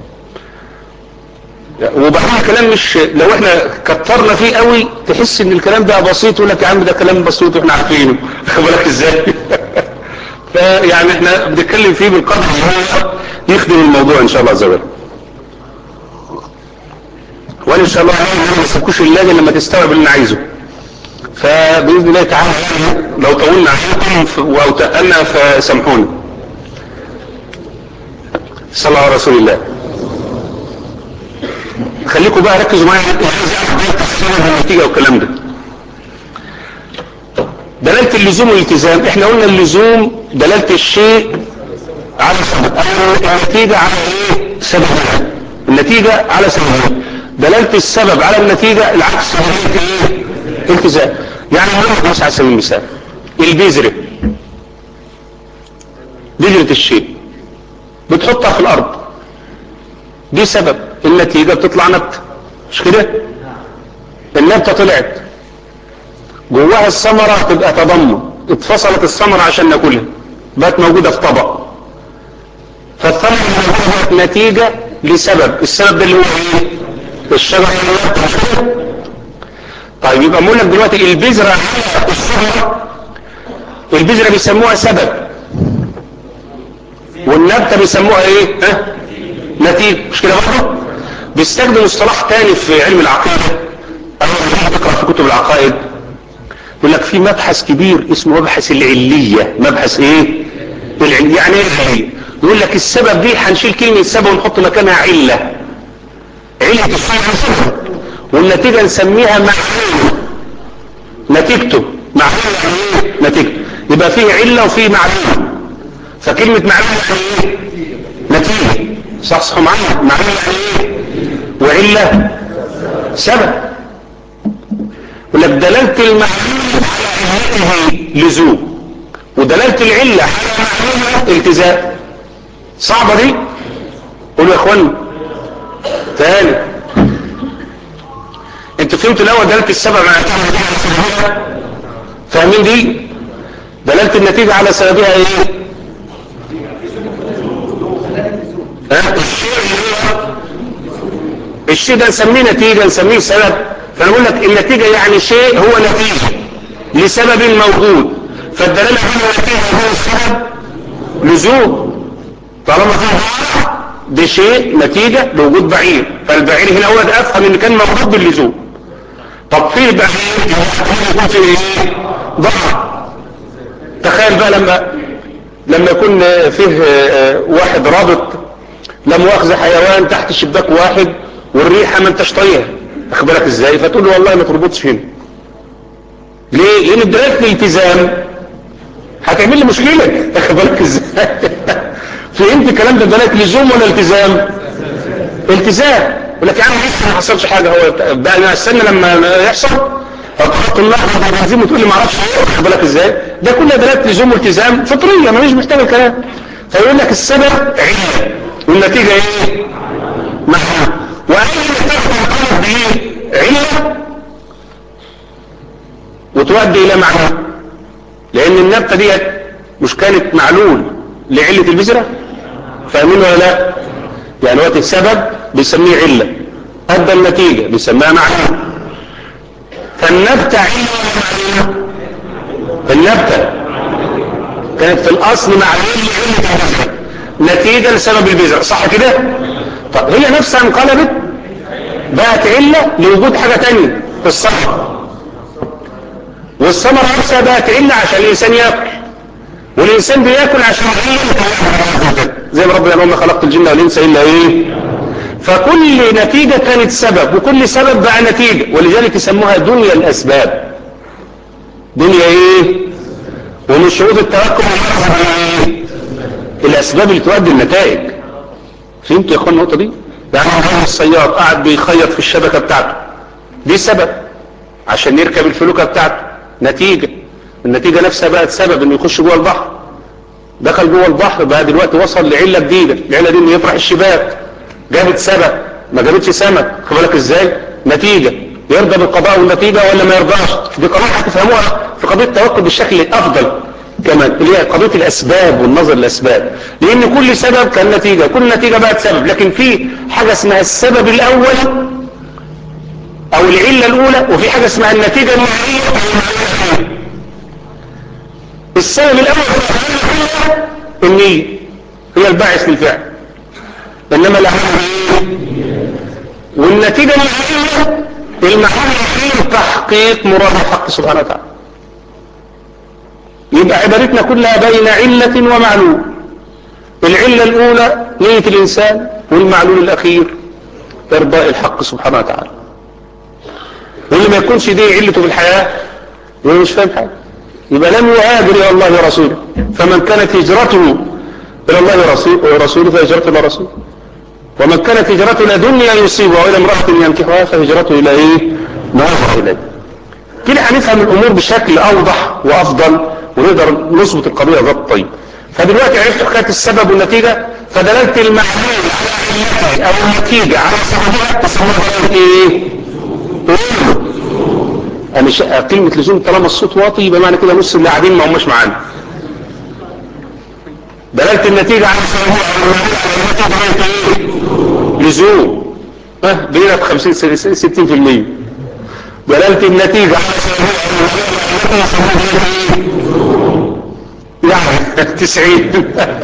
ده وبعدين الكلام مش لو احنا كترنا فيه قوي تحس ان الكلام ده بسيط يقول لك يا عم ده كلام بسيط واحنا عارفينه خد بالك ازاي فيعني احنا بنتكلم فيه بالقدر اللي هو يخدم الموضوع ان شاء الله عز وجل وانا ان شاء الله يعني ما اسيبكوش اللجنه لما تستوعب اللي انا عايزه فباذن الله تعالى يعني لو طولنا عليكم ف- او تقلنا فسامحونا صلى الله على رسول الله خليكم بقى ركزوا معايا عايز اعرف بقى تفسير النتيجه والكلام ده دلاله اللزوم والالتزام احنا قلنا اللزوم دلاله الشيء على سبب أو النتيجه على ايه سببها النتيجه على سببها دلاله السبب على النتيجه العكس دلاله ايه التزام يعني هقول لك مثلا على سبيل المثال البذره بذره الشيء بتحطها في الارض دي سبب النتيجة بتطلع نبتة مش كده النبتة طلعت جواها الثمرة تبقى تضمن اتفصلت الثمرة عشان ناكلها بقت موجودة في طبق فالثمرة موجودة بقت نتيجة لسبب السبب ده اللي هو ايه الشجرة اللي نبتة مش كده طيب يبقى بقول لك دلوقتي البذرة على الثمرة البذرة بيسموها سبب والنبتة بيسموها ايه ها نتيجة مش كده برضه بيستخدم اصطلاح تاني في علم العقيدة أو لما تقرأ في كتب العقائد يقول لك في مبحث كبير اسمه مبحث العلية مبحث ايه العلية يعني ايه العلية يقول لك السبب دي هنشيل كلمة سبب ونحط مكانها علة علة الشيء عن سبب والنتيجة نسميها معلومة نتيجته معلومة يعني ايه نتيجته يبقى فيه علة وفيه معلومة فكلمة معلومة يعني ايه نتيجة صح صح معايا معلومة يعني ايه وعلة سبب يقول لك دلالة المعلومة على علته لزوم ودلالة العلة على معلومة التزام صعبة دي قولوا يا اخوان تاني انتوا فهمتوا الاول دلالة السبب على النتيجة على سببها فاهمين دي دلالة النتيجة على سببها ايه ها الشيء اللي هو الشيء ده نسميه نتيجة نسميه سبب فانا اقول لك النتيجة يعني شيء هو نتيجة لسبب موجود فالدلالة على النتيجة هو السبب لزوم طالما فيه بعض ده شيء نتيجة لوجود بعير فالبعير هنا هو ده افهم ان كان موجود باللزوم طب فيه بعير يكون فيه ايه ضعف تخيل بقى لما لما يكون فيه واحد رابط لا مؤاخذة حيوان تحت شباك واحد والريحة ما انتش طايقها واخد بالك ازاي فتقول له والله ما تربطش هنا ليه لان بداية الالتزام هتعمل لي مشكلة واخد بالك ازاي فهمت الكلام ده بداية لزوم ولا التزام التزام يقول لك يا عم لسه ما حصلش حاجة هو بقى انا استنى لما يحصل هتحط النار على البنزين وتقول لي ما اعرفش ايه واخد بالك ازاي ده كلها دلالة لزوم والتزام فطرية ماليش محتاج الكلام فيقول لك السبب علة والنتيجة ايه معلوم واي تاخد القلب بايه علة وتؤدي الى معلوم لان النبتة ديت مش كانت معلول لعلة البذرة فاهمين ولا لا يعني وقت السبب بيسميه علة ادى النتيجة بيسميها معلوم فالنبتة علة ولا معلومة النبتة كانت في الاصل معلول لعلة البذرة نتيجة لسبب البذرة صح كده طب هي نفسها انقلبت بقت علة لوجود حاجة تانية في الثمرة والثمرة نفسها بقت علة عشان الانسان ياكل والانسان بياكل عشان علة زي ما ربنا ما خلقت الجن والانس الا ايه فكل نتيجة كانت سبب وكل سبب بقى نتيجة ولذلك يسموها دنيا الاسباب دنيا ايه ومن شروط التوكل ايه الاسباب اللي تؤدي النتائج فهمتوا يا اخوان النقطه دي يعني هو الصياد قاعد بيخيط في الشبكه بتاعته دي سبب عشان يركب الفلوكه بتاعته نتيجه النتيجه نفسها بقت سبب انه يخش جوه البحر دخل جوه البحر بقى دلوقتي وصل لعله جديده العله دي انه يفرح الشباك جابت سبب ما جابتش سمك خد بالك ازاي نتيجه يرضى بالقضاء والنتيجه ولا ما يرضاش دي قضيه هتفهموها في قضيه التوكل بالشكل الافضل كمان اللي هي قضية الأسباب والنظر للأسباب لأن كل سبب كان نتيجة كل نتيجة بقت سبب لكن في حاجة اسمها السبب الأول أو العلة الأولى وفي حاجة اسمها النتيجة النهائية أو النهاية السبب الأول هو النية هي الباعث للفعل إنما الأهم والنتيجة النهائية المعنى الأخير تحقيق مراد الحق سبحانه وتعالى يبقى عبادتنا كلها بين علة ومعلول العلة الأولى نية الإنسان والمعلول الأخير إرضاء الحق سبحانه وتعالى واللي ما يكونش دي علته في الحياة يبقى مش فاهم حاجة يبقى لم يهاجر إلى الله ورسوله فمن كانت هجرته إلى الله ورسوله فهجرته إلى رسوله ومن كانت هجرته إلى دنيا يصيبها وإلى امرأة ينكحها فهجرته إلى إيه؟ ما هو إليه كده هنفهم الأمور بشكل أوضح وأفضل ونقدر نظبط القضية ضبط طيب فدلوقتي عرفت حكاية السبب والنتيجة فدلالة المعلول على علته أو النتيجة على سببها تسموها إيه؟ أنا ش... كلمة لزوم طالما الصوت واطي يبقى معنى كده نص اللي قاعدين ما هماش معانا دلالة النتيجة على سببها أو النتيجة على إيه؟ لزوم ها بينا ب 50 60% دلالة النتيجة على سببها أو النتيجة يعني تسعين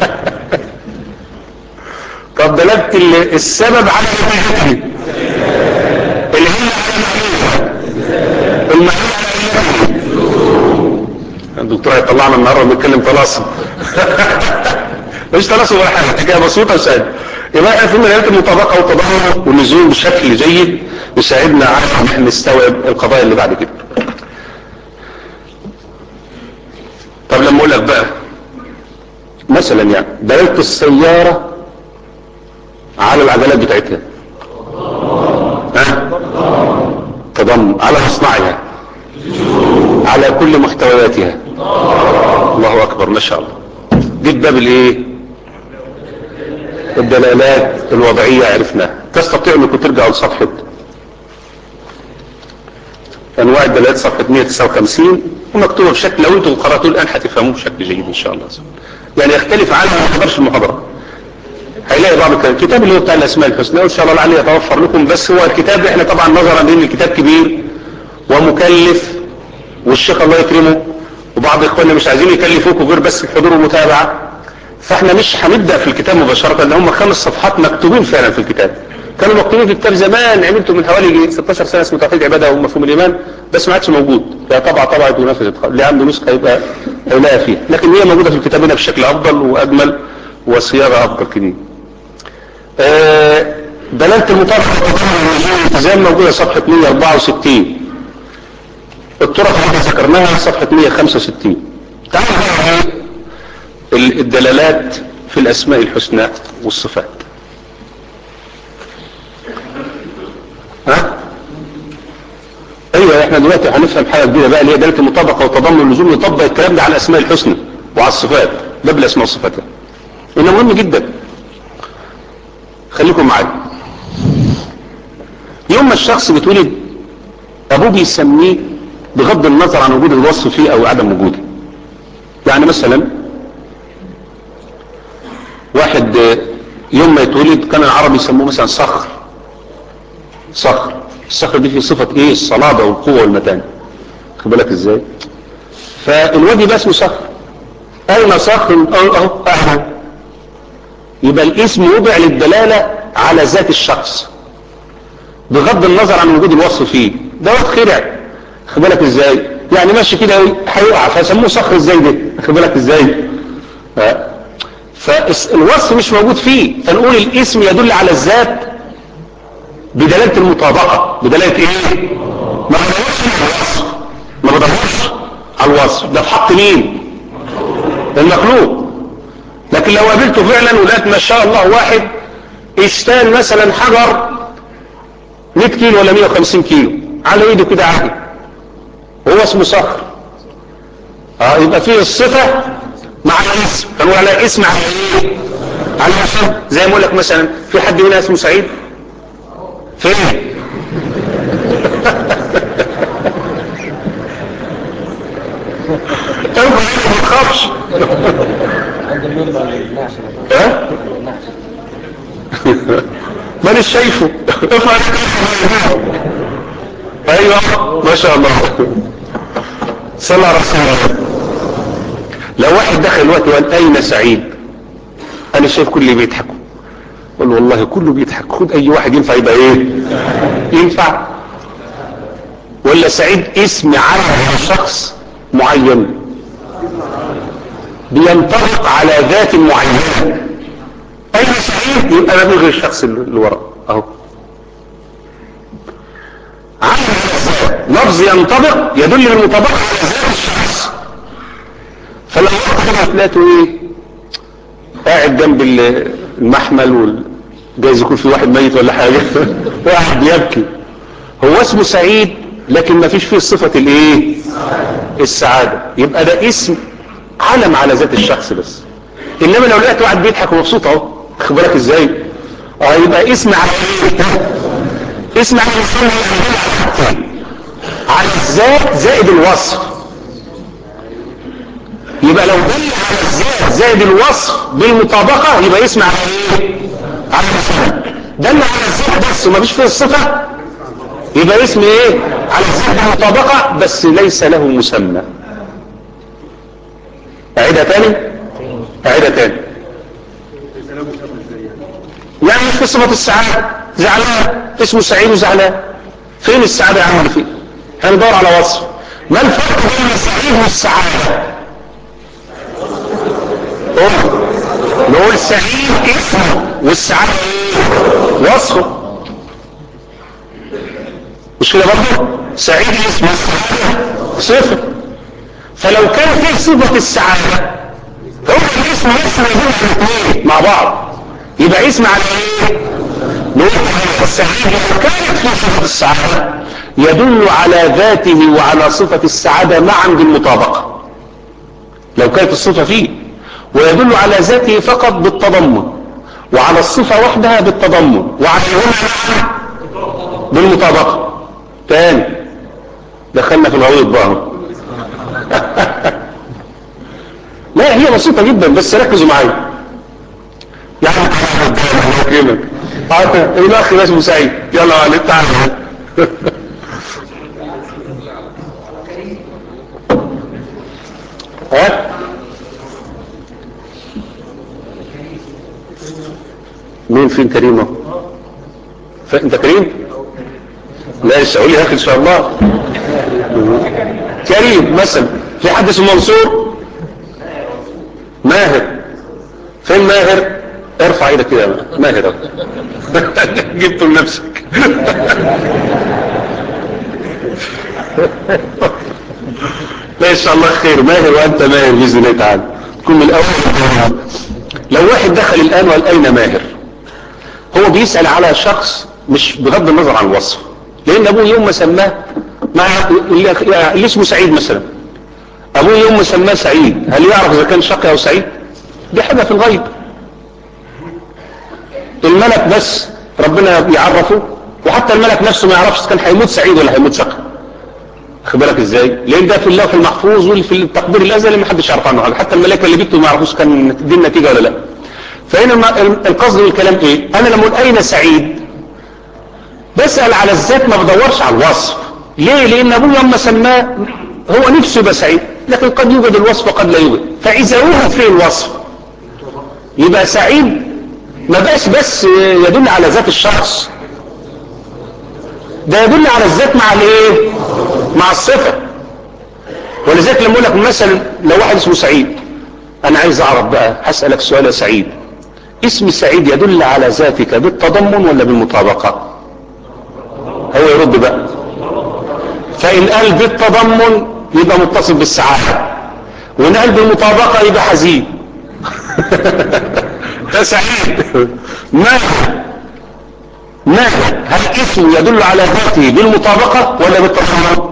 طب دلالة السبب على نتيجته العلة على معلومة المعلومة على علته الدكتور هيطلعنا النهارده بنتكلم طلاسم مش طلاسم ولا حاجه حكايه بسيطه وسهله يبقى احنا فهمنا دلاله المطابقه والتضامن واللزوم بشكل جيد يساعدنا على ان احنا نستوعب القضايا اللي بعد كده طب لما اقول لك بقى مثلا يعني دلالة السيارة على العجلات بتاعتها ها تضم على مصنعها على كل محتوياتها الله اكبر ما شاء الله دي باب الايه الدلالات الوضعية عرفناها تستطيع انكم ترجعوا لصفحة انواع الدلالات صفحة 159 ومكتوبة بشكل لو انتم قرأتوه الان هتفهموه بشكل جيد ان شاء الله يعني يختلف عنه ما حضرش المحاضرة هيلاقي بعض الكلام الكتاب اللي هو بتاع الاسماء الحسنى وان شاء الله لعلي يتوفر لكم بس هو الكتاب احنا طبعا نظرا لان الكتاب كبير ومكلف والشيخ الله يكرمه وبعض اخواننا مش عايزين يكلفوكوا غير بس الحضور والمتابعة فاحنا مش هنبدأ في الكتاب مباشرة لان هم خمس صفحات مكتوبين فعلا في الكتاب كانوا مكتوبين في الكتاب زمان عملته من حوالي 16 سنة اسمه توحيد عبادة ومفهوم الإيمان بس ما عادش موجود لا طبعا طبعا ونفذت اللي عنده نسخة يبقى هيلاقيها فيها لكن هي موجودة في الكتاب هنا بشكل أفضل وأجمل وصياغة أفضل كتير آه دلالة المطابقة الالتزام موجودة صفحة 164 الطرق اللي ذكرناها صفحة 165 تعالوا بقى الدلالات في الأسماء الحسنى والصفات ها ايوه احنا دلوقتي هنفهم حاجه جديده بقى اللي هي دلاله المطابقه والتضمن واللزوم نطبق الكلام ده على الاسماء الحسنى وعلى الصفات ده بالاسماء والصفات انه مهم جدا خليكم معايا يوم ما الشخص بيتولد ابوه بيسميه بغض النظر عن وجود الوصف فيه او عدم وجوده يعني مثلا واحد آه، يوم ما يتولد كان العرب يسموه مثلا صخر صخر الصخر دي فيه صفة ايه الصلابة والقوة والمتانة خد بالك ازاي فالواد يبقى اسمه صخر اين صخر اهو اهو اهو يبقى الاسم وضع للدلالة على ذات الشخص بغض النظر عن وجود الوصف فيه ده واد خرع خد بالك ازاي يعني ماشي كده هيقع فسموه صخر ازاي ده خد بالك ازاي ها؟ فالوصف مش موجود فيه فنقول الاسم يدل على الذات بدلالة المطابقة بدلالة ايه ما بدورش على الوصف ما بدورش على الوصف ده في حق مين المخلوق لكن لو قابلته فعلا ولقيت ما شاء الله واحد اشتال مثلا حجر 100 كيلو ولا 150 كيلو على ايده كده عادي وهو اسمه صخر اه يبقى فيه الصفة مع الاسم فنقول على اسم على ايه على اسم زي ما اقول لك مثلا في حد هنا اسمه سعيد فين انت ما تخافش ها مانيش شايفه ارفع ايدك ايوه ما شاء الله صلى على رسول الله لو واحد دخل الوقت وقال اين سعيد انا شايف كل اللي بيضحكوا قول والله كله بيضحك خد اي واحد ينفع يبقى ايه ينفع ولا سعيد اسم على شخص معين بينطبق على ذات معينة اي سعيد يبقى ما غير الشخص اللي وراه اهو على الذات لفظ ينطبق يدل بالمطابقة على ذات الشخص فلو واحد هتلاقوا ايه قاعد جنب المحمل وال... جايز يكون في واحد ميت ولا حاجة واحد بيبكي هو اسمه سعيد لكن ما فيش فيه صفة الايه السعادة يبقى ده اسم علم على ذات الشخص بس انما لو لقيت واحد بيضحك ومبسوط اهو خد بالك ازاي اه يبقى اسم على ايه اسم على الانسان على الذات زائد الوصف يبقى لو دل على الذات زائد الوصف بالمطابقة يبقى اسم على ايه على الانسان دل على الذات بس وما فيش فيه الصفة يبقى اسم ايه على الذات بالمطابقة بس ليس له مسمى اعيدها تاني اعيدها تاني يعني مش في صفة السعادة زعلان اسمه سعيد وزعلان فين السعادة يا عم فين هندور على وصف ما الفرق بين السعيد والسعادة قول نقول سعيد اسمه والسعادة ايه وصفه مش كده برضه سعيد اسمه السعادة صفة فلو كان في صفة السعادة هو الاسم اسم يدل على الاثنين مع بعض يبقى اسم على ايه نقول السعيد لو كانت في صفة السعادة يدل على ذاته وعلى صفة السعادة معا بالمطابقة لو كانت الصفة فيه ويدل على ذاته فقط بالتضمن وعلى الصفة وحدها بالتضمن وعليهما بالمطابقة تاني دخلنا في الغويط بقى لا هي بسيطة جدا بس ركزوا معايا يعني كده الاخ ده اسمه سعيد يلا عليك تعالى ها مين فين كريمه انت كريم لا اسعوا لي اخي ان شاء الله كريم مثلا في حد اسمه منصور ماهر فين ماهر ارفع ايدك كده ماهر جبته لنفسك لا ان شاء الله خير ماهر وانت ماهر باذن الله تعالى تكون من الاول لو واحد دخل الان وقال اين ماهر هو بيسال على شخص مش بغض النظر عن الوصف لان ابوه يوم ما سماه مع اللي اسمه سعيد مثلا ابوه يوم ما سماه سعيد هل يعرف اذا كان شقي او سعيد دي حاجه في الغيب الملك بس ربنا بيعرفه وحتى الملك نفسه ما يعرفش كان هيموت سعيد ولا هيموت شقي خد بالك ازاي لان ده في اللوح المحفوظ وفي التقدير الازلي ما حدش يعرف عنه حاجه حتى الملائكه اللي بيكتبوا ما يعرفوش كان دي النتيجه ولا لا فهنا القصد من الكلام ايه انا لما اقول اين سعيد بسال على الذات ما بدورش على الوصف ليه لان ابوه لما سماه هو نفسه يبقى سعيد لكن قد يوجد الوصف وقد لا يوجد فاذا وجد فيه الوصف يبقى سعيد ما بقاش بس يدل على ذات الشخص ده يدل على الذات مع الايه مع الصفة ولذلك لما اقول لك مثلا لو واحد اسمه سعيد انا عايز اعرف بقى هسألك سؤال يا سعيد اسم سعيد يدل على ذاتك بالتضمن ولا بالمطابقة هو يرد بقى فان قال بالتضمن يبقى متصل بالسعادة وان قال بالمطابقة يبقى حزين ده سعيد ماذا ماذا هل اسم يدل على ذاته بالمطابقة ولا بالتضمن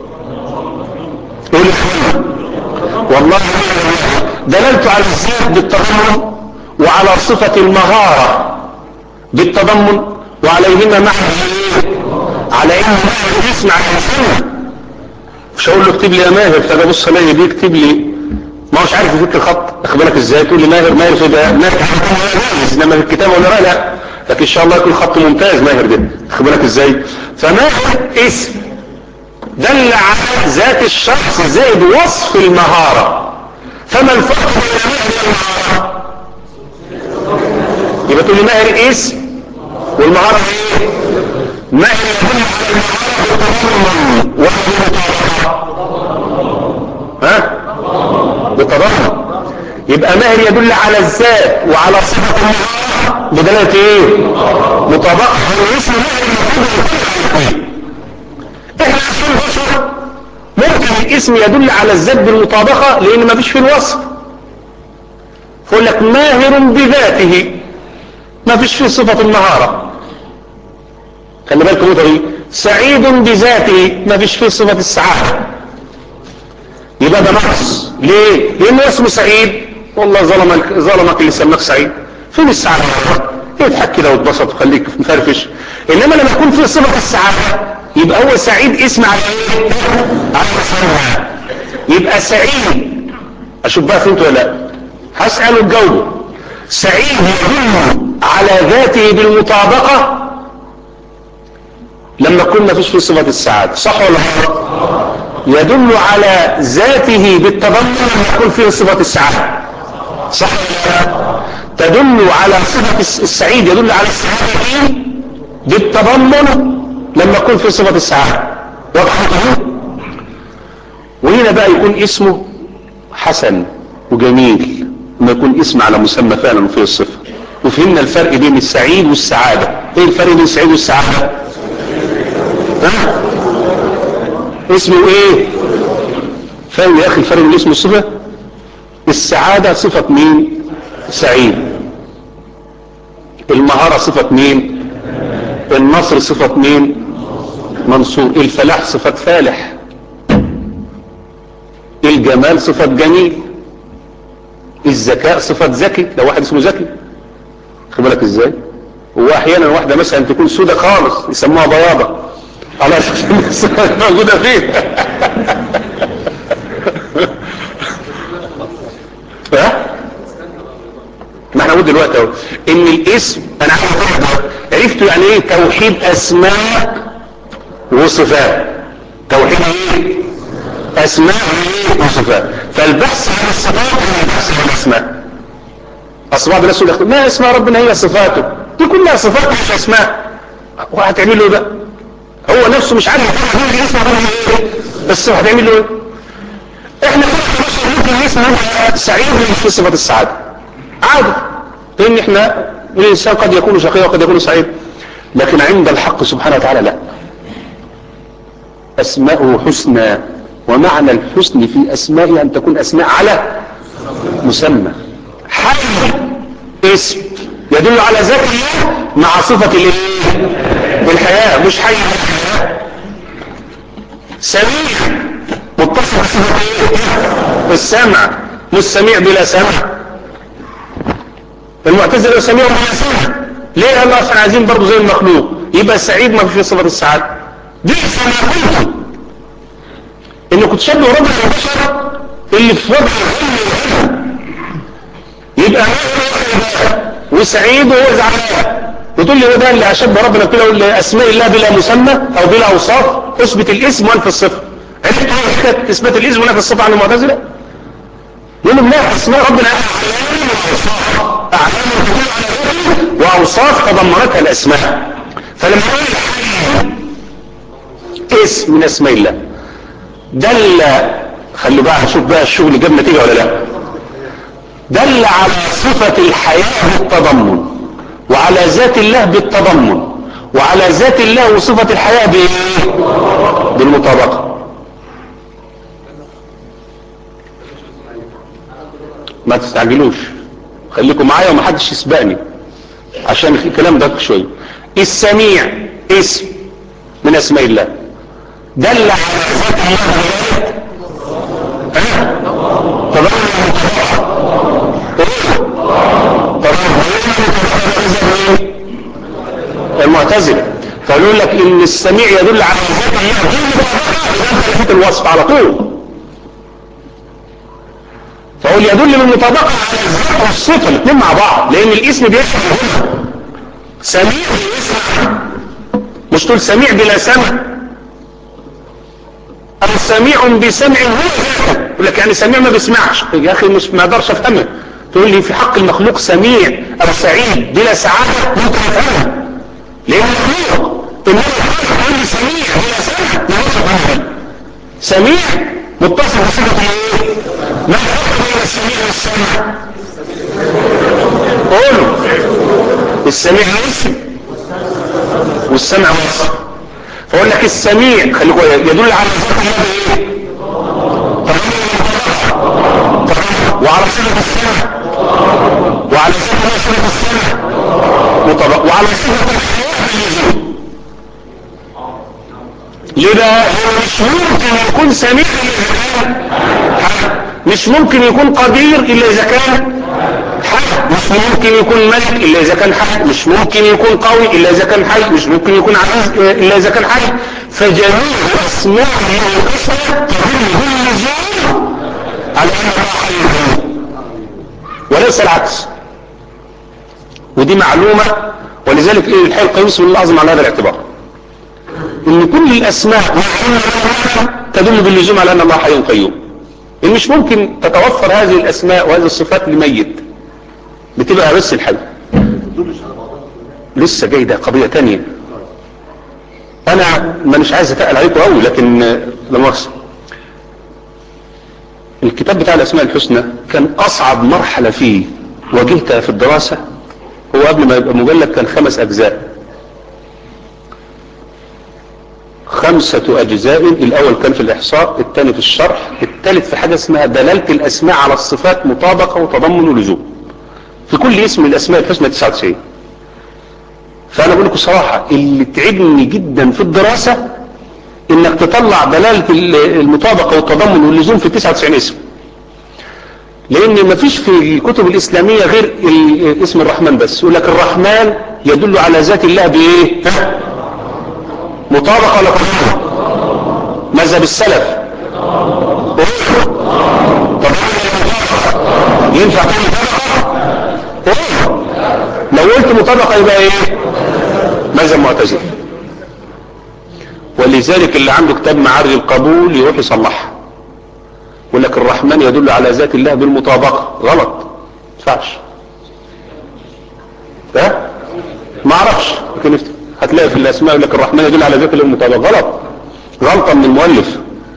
قول والله دللت على الذات بالتضمن وعلى صفة المهارة بالتضمن وعليهما معنى على ان ماهر اسم على الانسان مش هقول له اكتب لي يا ماهر فاجي ابص الاقي بيكتب لي ما هوش عارف يفك الخط اخد بالك ازاي تقول لي ماهر ماهر في ده ماهر جاهز انما في الكتابه ولا لا لا لكن ان شاء الله يكون خط ممتاز ماهر ده اخد بالك ازاي فماهر اسم دل على ذات الشخص زائد وصف المهارة فما الفرق بين ماهر والمهارة يبقى تقول لي ماهر اسم والمهارة ايه ماهر يدل على المهارة بالتضمن ولا ها بالتضمن يبقى ماهر يدل على الذات وعلى صفة المهارة بدلالة ايه مطابقة الاسم ماهر يدل احنا عشان بشر ممكن الاسم يدل على الذات بالمطابقة لان ما فيش فيه الوصف فقول لك ماهر بذاته ما فيش فيه صفة المهارة خلي بالكم دي سعيد بذاته ما فيش فيه صفة السعادة يبقى ده نقص ليه لانه اسمه سعيد والله ظلمك ظلمك اللي سماك سعيد فين السعادة يضحك كده واتبسط وخليك مفرفش انما لما يكون فيه صفة السعادة يبقى هو سعيد اسم على ايه على مسمى يبقى سعيد اشوف بقى فهمت ولا لا هسأله تجاوبه سعيد يدل على ذاته بالمطابقة لما كنا فيش في صفة السعادة صح ولا غلط يدل على ذاته بالتضمن لما يكون فيه صفة السعادة صح ولا لا تدل على صفة السعيد يدل على السعادة بالتضمن لما يكون في صفة السعادة واضح وهنا بقى يكون اسمه حسن وجميل لما يكون اسم على مسمى فعلا وفيه الصفة وفهمنا الفرق بين السعيد والسعادة ايه الفرق بين السعيد والسعادة ها اسمه ايه فاهم يا اخي الفرق بين اسم والصفة السعادة صفة مين سعيد المهارة صفة مين النصر صفة مين منصور الفلاح صفة فالح الجمال صفة جميل الذكاء صفة ذكي لو واحد اسمه ذكي خد بالك ازاي هو احيانا واحدة مثلا تكون سودة خالص يسموها بياضة على اساس موجودة فين ها ما احنا نقول دلوقتي اهو ان الاسم انا عايز عرفتوا يعني ايه توحيد اسماء وصفات توحيد ايه اسماء وصفات فالبحث عن الصفات هو البحث عن الاسماء اصل بعض الناس يقول لك ما اسماء ربنا هي صفاته دي كلها صفات مش اسماء وهتعمل له ايه بقى هو نفسه مش عارف يقول اسم ربنا ايه بس هتعمل له ايه احنا ممكن نسمع سعيد في صفه السعاده عادي لان احنا الانسان قد يكون شقيا وقد يكون سعيد لكن عند الحق سبحانه وتعالى لا اسماءه حسنى ومعنى الحسن في اسمائه ان تكون اسماء على مسمى حي اسم يدل على ذات الله مع صفة الايه الحياة مش حي سميع متصل بصفة ايه السمع مش سميع بلا سمع المعتزله يسميهم سمع ليه قال اصلا عايزين برضه زي المخلوق يبقى السعيد ما فيش صفه السعاده دي سمعتكم ان كنت شبه ربنا البشر اللي في وضع يبقى وسعيد وهو زعلان وتقول لي ده اللي اشد ربنا كده اسماء الله بلا مسمى او بلا اوصاف اثبت الاسم وانفي الصفه عرفت ايه اثبات الاسم ونفي الصفه عن المعتزله يقول لهم لا اسماء ربنا اعلام واوصاف واوصاف تضمنتها الاسماء فلما يقول اسم من اسماء الله دل خلوا بقى نشوف بقى الشغل جاب نتيجه ولا لا دل على صفه الحياه بالتضمن وعلى ذات الله بالتضمن وعلى ذات الله وصفة الحياة بايه بالمطابقة ما تستعجلوش خليكم معايا ومحدش يسبقني عشان الكلام دقيق شوية السميع اسم من اسماء الله دل على ذات الله المعتزلة فيقول لك ان السميع يدل على ذات الوصف على طول فقول يدل بالمطابقة على الذات والصفة الاثنين مع بعض لان الاسم بيشمل هنا سميع بيسمع مش تقول سميع بلا سمع او سميع بسمع هو ذاته يقول لك يعني سميع ما بيسمعش يا اخي مش ما اقدرش افهمك تقول لي في حق المخلوق سميع او سعيد بلا سعادة ممكن افهمها لأن المخلوق إنما الحق عندي سميع بلا سمع ما هو سميع متصل بصفة ايه؟ ما الفرق بين السميع والسمع؟ قولوا السميع اسم والسمع وصف فأقول لك السميع خليكوا يدل على ذات الله ايه؟ وعلى صفة السمع وعلى صفة صفة السمع مطابق وعلى صفة الحياة باللزوم ليه بقى مش ممكن يكون سميع الا اذا كان مش ممكن يكون قدير الا اذا كان حي مش ممكن يكون ملك الا اذا كان حي مش ممكن يكون قوي الا اذا كان حي مش ممكن يكون عزيز الا اذا كان حي فجميع اسماء الحسنى تدل باللزوم على ان الله حي وليس العكس ودي معلومة ولذلك ايه الحي القيوم اسم الله الاعظم على هذا الاعتبار ان كل الاسماء تدل باللزوم على ان الله حي قيوم ان مش ممكن تتوفر هذه الاسماء وهذه الصفات لميت بتبقى بس الحي لسه جاي ده قضية تانية انا ما مش عايز اتقل عليكم قوي لكن لا مؤاخذة الكتاب بتاع الاسماء الحسنى كان اصعب مرحلة فيه واجهتها في الدراسة هو قبل ما يبقى مجلد كان خمس اجزاء خمسة اجزاء الاول كان في الاحصاء الثاني في الشرح الثالث في حاجة اسمها دلالة الاسماء على الصفات مطابقة وتضمن ولزوم في كل اسم من الاسماء الحسنى 99 فانا بقول لكم صراحة اللي تعبني جدا في الدراسة انك تطلع دلالة المطابقة والتضمن واللزوم في 99 اسم لان مفيش في الكتب الاسلامية غير اسم الرحمن بس يقول لك الرحمن يدل على ذات الله بايه ها؟ مطابقة ولا تضمن مذهب السلف طب ينفع تاني مطابقة لو قلت مطابقة يبقى ايه مذهب معتزل ولذلك اللي عنده كتاب معري القبول يروح يصلحها يقول لك الرحمن يدل على ذات الله بالمطابقة غلط ينفعش ها ما اعرفش لكن هتلاقي في الاسماء يقول لك الرحمن يدل على ذات الله بالمطابقة غلط غلطة من المؤلف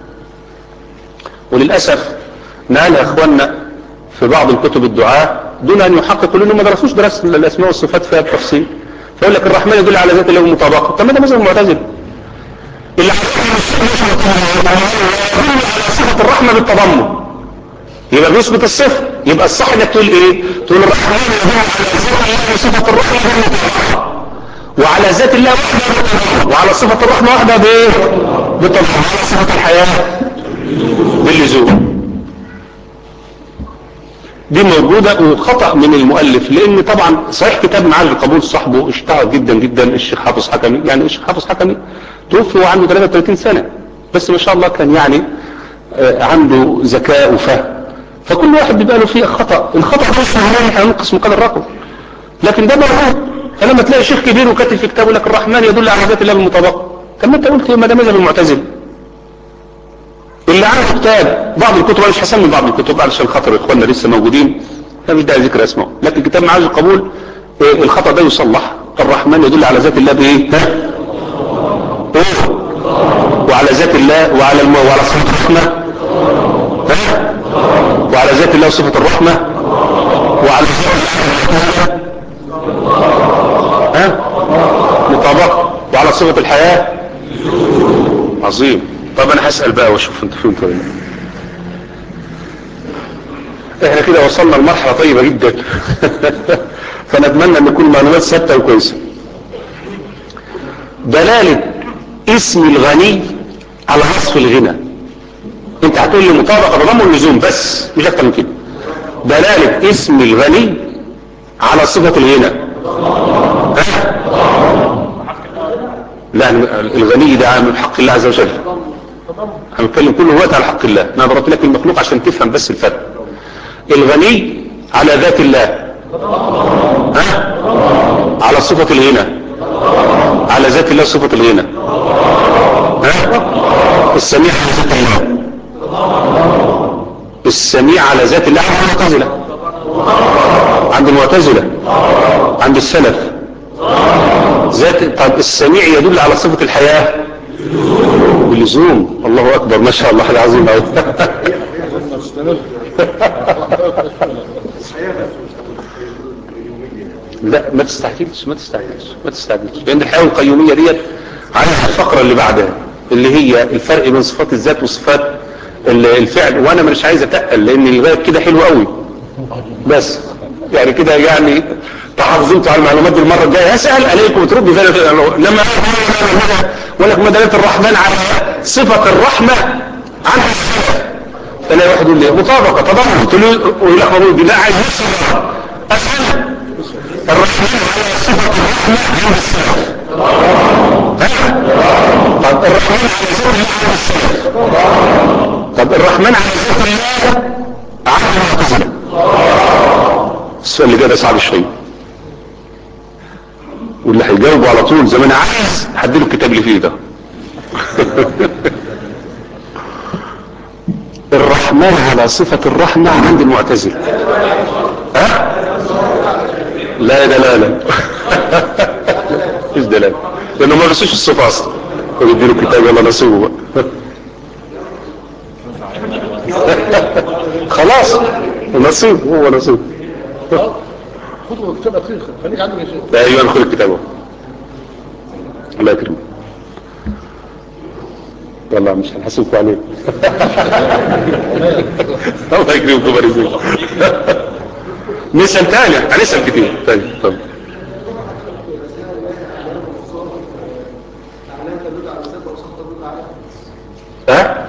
وللأسف نقلها اخواننا في بعض الكتب الدعاء دون ان يحققوا لانهم ما درسوش دراسة الاسماء والصفات فيها التفصيل فيقول لك الرحمن يدل على ذات الله بالمطابقة طب ما ده مثلا معتزل اللي على صفة الرحمة بالتضمن يبقى بيثبت الصفة يبقى الصح انك تقول ايه تقول الرحمن يدل على صفة الرحمة بالمطابقة وعلى ذات الله وحده وعلى صفة الرحمة وحده بايه بالتضمن وعلى صفة الحياة باللزوم دي موجودة وخطأ من المؤلف لان طبعا صحيح كتاب معالج القبول صاحبه اشتهر جدا جدا الشيخ حافظ حكمي يعني الشيخ حافظ حكمي توفي وعنده 33 سنة بس ما شاء الله كان يعني آه، عنده ذكاء وفهم فكل واحد بيبقى له فيه خطأ الخطأ ده مش معناه ان احنا ننقص من قدر الرقم لكن ده موجود فلما تلاقي شيخ كبير وكاتب في كتابه لك الرحمن يدل على ذات الله بالمطابقة طب ما انت قلت ما ده مذهب المعتزله اللي عنده كتاب بعض الكتب انا مش هسمي بعض الكتب علشان خاطر اخواننا لسه موجودين لا مش داعي ذكر اسمه لكن كتاب معاذ القبول إيه الخطا ده يصلح الرحمن يدل على ذات الله بايه ها إيه؟ وعلى ذات الله وعلى الم... وعلى صفه الرحمه ها وعلى ذات الله وصفه الرحمه وعلى صفه ها مطابقه وعلى صفه الحياه عظيم طب انا هسأل بقى واشوف انتوا فين كده احنا كده وصلنا لمرحلة طيبة جدا فنتمنى ان يكون معلومات ثابتة وكويسة دلالة اسم الغني على وصف الغنى انت هتقول لي مطابقة بضم اللزوم بس مش اكتر من كده دلالة اسم الغني على صفة الغنى ها؟ لا الغني ده من حق الله عز وجل هنتكلم كل وقت على حق الله انا ضربت لك المخلوق عشان تفهم بس الفرق الغني على ذات الله ها على صفة الغنى على ذات الله صفة الغنى ها السميع على ذات الله السميع على ذات الله عند المعتزلة عند المعتزلة عند السلف ذات طب السميع يدل على صفة الحياة باللزوم الله اكبر ما شاء الله حاجه عظيمه قوي لا ما تستعجلش ما تستعجلش ما تستعجلش لان الحياه القيوميه ديت عليها الفقره اللي بعدها اللي هي الفرق بين صفات الذات وصفات الفعل وانا مش عايز اتقل لان الغايه كده حلو قوي بس يعني كده يعني تحافظوا على المعلومات دي المره الجايه هسال عليكم وتردوا زي لما ولك ما دلالة الرحمن على صفة الرحمة عنها الصفة فلا واحد يقول لي مطابقة تضمن قلت له ويقول لك مبروك بالله عايز يصف أسأل الرحمن على صفة الرحمة عند الصفة طب الرحمن على ذات الله عند الصفة طب الرحمن على ذات الله عند المعتزلة السؤال اللي جاي صعب شويه واللي هيجاوبه على طول زي ما انا عايز هديله الكتاب اللي فيه ده الرحمن على صفة الرحمة عند المعتزلة ها لا دلالة مش دلالة لانه ما بيسوش الصفة اصلا ويديله كتاب يلا نسوه خلاص نصيب هو نصيب خذوا كتاب اخير خليك عندك يا شيخ لا ايوه خد الكتاب اهو الله يكرمك والله مش هنحاسبكم عليه الله يكرمكم ويبارك فيكم نسال تاني هنسال كتير تاني طب ها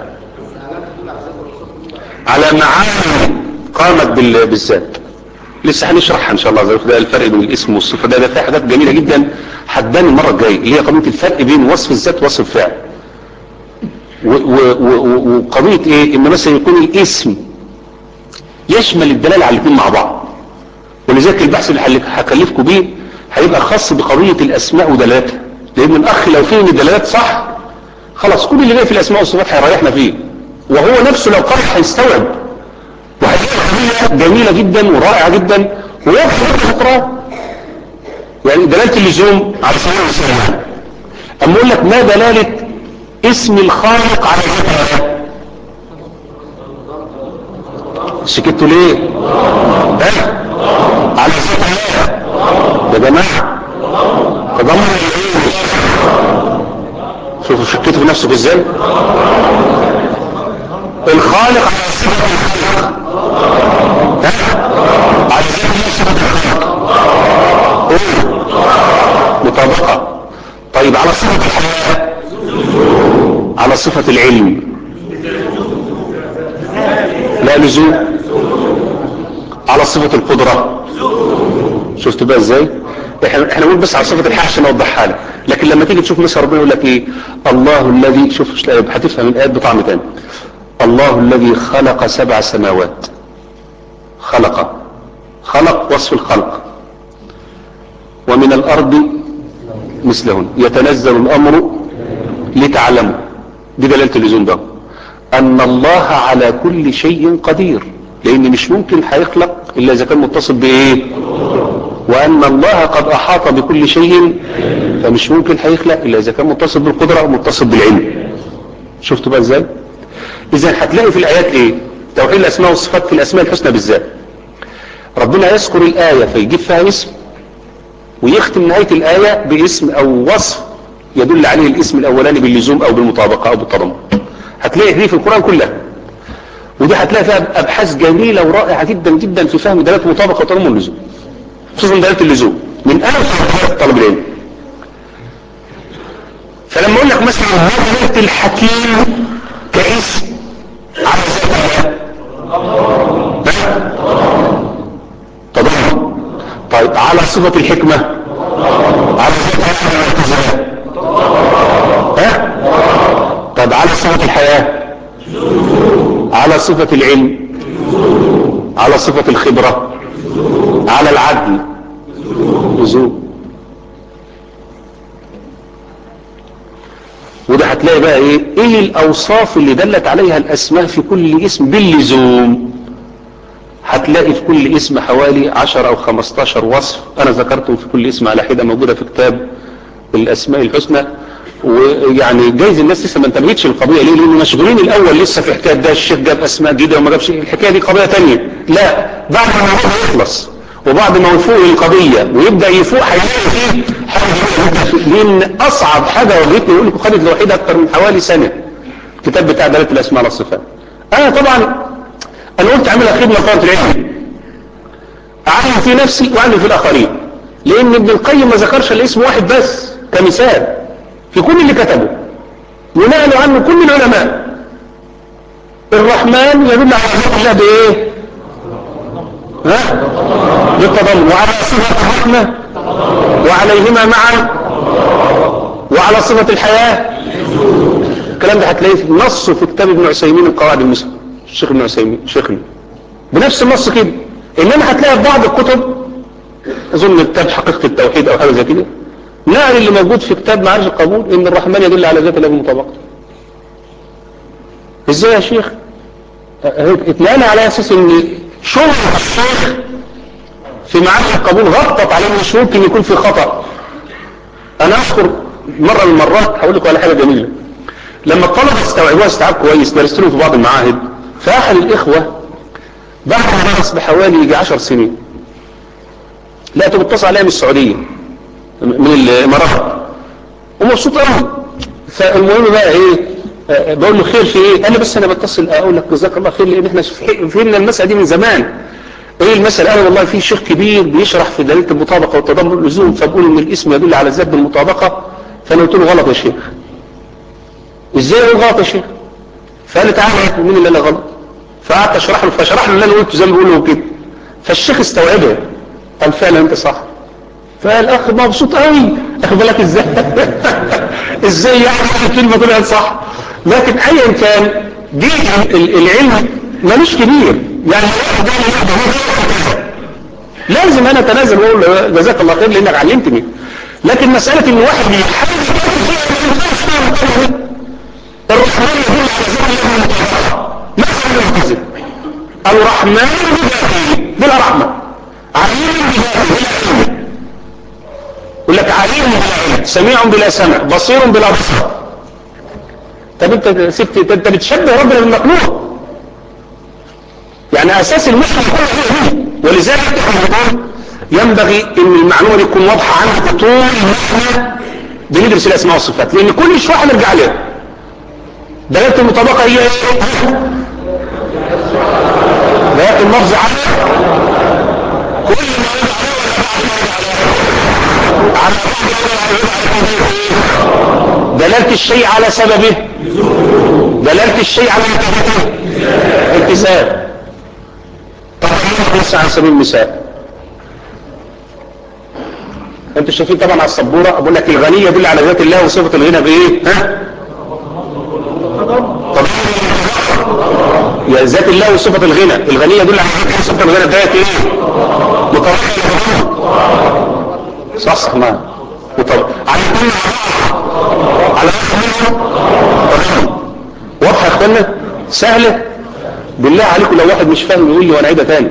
على معاني قامت بال- بالذات لسه هنشرحها ان شاء الله زي ده الفرق بين الاسم والصفه ده ده في حاجات جميله جدا هتبان المره الجايه اللي هي قضيه الفرق بين وصف الذات ووصف الفعل و- و- و- وقضيه ايه ان مثلا يكون الاسم يشمل الدلاله على الاثنين مع بعض ولذلك البحث اللي هل- هكلفكم بيه هيبقى خاص بقضيه الاسماء ودلالاتها لان الاخ لو فهم الدلالات صح خلاص كل اللي جاي في الاسماء والصفات هيريحنا فيه وهو نفسه لو قرأ هيستوعب وهتلاقي قضية جميلة جدا ورائعة جدا ويكفي في القرآن يعني دلالة اللزوم على سبيل المثال أما أقول لك ما دلالة اسم الخالق على ذات الله سكتوا ليه؟ ها؟ على ذات الله يا جماعة تضمن ايه؟ شوفوا شكيتوا في نفسك ازاي؟ الخالق على صفة الخالق على صفة الخالق ايه مطابقة طيب على صفة الحياة على صفة العلم لا لزوم على صفة القدرة شفت بقى ازاي احنا احنا بنقول بس على صفة الحق عشان اوضحها لك لكن لما تيجي تشوف مثلا ربنا يقول لك ايه الله الذي شوف هتفهم الايات بطعم تاني الله الذي خلق سبع سماوات خلق خلق وصف الخلق ومن الارض مثلهن يتنزل الامر لتعلموا دي دلالة اللزوم ده ان الله على كل شيء قدير لان مش ممكن هيخلق الا اذا كان متصل بايه وان الله قد احاط بكل شيء فمش ممكن هيخلق الا اذا كان متصل بالقدرة او متصل بالعلم شفتوا بقى ازاي اذا هتلاقي في الايات ايه توحيد الاسماء والصفات في الاسماء الحسنى بالذات ربنا يذكر الاية فيجيب فيها اسم ويختم نهاية الاية باسم او وصف يدل عليه الاسم الاولاني باللزوم او بالمطابقة او بالتضمن هتلاقي دي في القرآن كلها ودي هتلاقي فيها ابحاث جميلة ورائعة جدا جدا في فهم دلالة المطابقة وتضمن اللزوم خصوصا دلالة اللزوم من ألف طلب العلم فلما اقول لك مثلا دلالة الحكيم كاسم على ذات تضمن طيب على صفة الحكمة على ذات ها طب على صفة الحياة على صفة العلم على صفة الخبرة على العدل لزوم وده هتلاقي بقى ايه ايه الاوصاف اللي دلت عليها الاسماء في كل اسم باللزوم هتلاقي في كل اسم حوالي 10 او 15 وصف انا ذكرتهم في كل اسم على حدة موجودة في كتاب الاسماء الحسنى ويعني جايز الناس لسه ما انتبهتش القضيه ليه لان مشغولين الاول لسه في حكايه ده الشيخ جاب اسماء جديده وما جابش الحكايه دي قضيه ثانيه لا بعد ما الموضوع يخلص وبعد ما يفوق القضيه ويبدا يفوق هيلاقي فيه حاجه لان اصعب حاجه واجهتني يقول لكم خدت الوحيد اكتر من حوالي سنه الكتاب بتاع دلاله الاسماء والصفات انا طبعا انا قلت اعملها خدمه لطلبه العلم اعلم في نفسي واعلم في الاخرين لان ابن القيم ما ذكرش الاسم واحد بس كمثال في كل اللي كتبه ونقلوا عنه كل العلماء الرحمن يدل على ذات الله بايه ها بالتضمن وعلى صفة الرحمة وعليهما معا وعلى صفة الحياة الكلام ده هتلاقيه في نصه في كتاب ابن عثيمين القواعد المسلم الشيخ ابن عثيمين شيخنا بنفس النص كده انما هتلاقي في بعض الكتب اظن كتاب حقيقة التوحيد او حاجة زي كده نقل اللي موجود في كتاب معارج القبول ان الرحمن يدل على ذات الله بالمطابقة ازاي يا شيخ اتنقل على اساس ان شغل الشيخ في معارج القبول غطت عليه مش ممكن يكون في خطأ انا اذكر مرة من المرات هقول لكم على حاجة جميلة لما الطلبة استوعبوها استيعاب كويس درست لهم في بعض المعاهد فاحد الاخوة بعد ما درس بحوالي يجي 10 سنين لقيته متصل عليها من السعودية من الامارات ومبسوط قوي فالمهم بقى ايه آه بقول له خير في ايه قال لي بس انا بتصل اقول لك جزاك الله خير لان احنا فهمنا المساله دي من زمان ايه المساله قال والله في شيخ كبير بيشرح في دلاله المطابقه والتضمن اللزوم فبقول ان الاسم يدل على الذات بالمطابقه فانا قلت له غلط يا شيخ ازاي اقول غلط يا شيخ فقال لي تعالى مين اللي قال غلط فقعدت اشرح له فشرح له اللي انا قلته زي ما بقول له كده فالشيخ استوعبها قال فعلا انت صح فالاخ مبسوط قوي اخد بالك ازاي ازاي يعني الكلمه طلعت صح لكن ايا كان دي العلم ملوش كبير يعني لازم انا اتنازل واقول له جزاك الله خير لانك علمتني لكن مساله ان واحد يحاول الرحمن يدل على ذات الله الرحمن بلا رحمه عليم بلا يقول لك عليم بلا علم سميع بلا سمع بصير بلا بصر طب انت سبت انت بتشبه ربنا بالمخلوق يعني اساس المسلم كله ولذلك ينبغي ان المعلومه دي تكون واضحه عندك طول ما احنا بندرس الاسماء والصفات لان كل شويه هنرجع لها دلاله المطابقه هي ايه؟ دلاله اللفظ على كل ما دلالة الشيء على سببه دلالة الشيء على متابعته التزام طبعا بس على سبيل المثال انتوا شايفين طبعا على السبوره بقول لك الغنيه يدل على ذات الله وصفه الغنى بايه ها طب يا ذات الله وصفه الغنى الغنيه يدل على ذات الله وصفه الغنى ده ايه متوقع صح صح ما متوقع على كل على واضحه يا اخوانا سهله بالله عليكم لو واحد مش فاهم يقول لي وانا عيدها تاني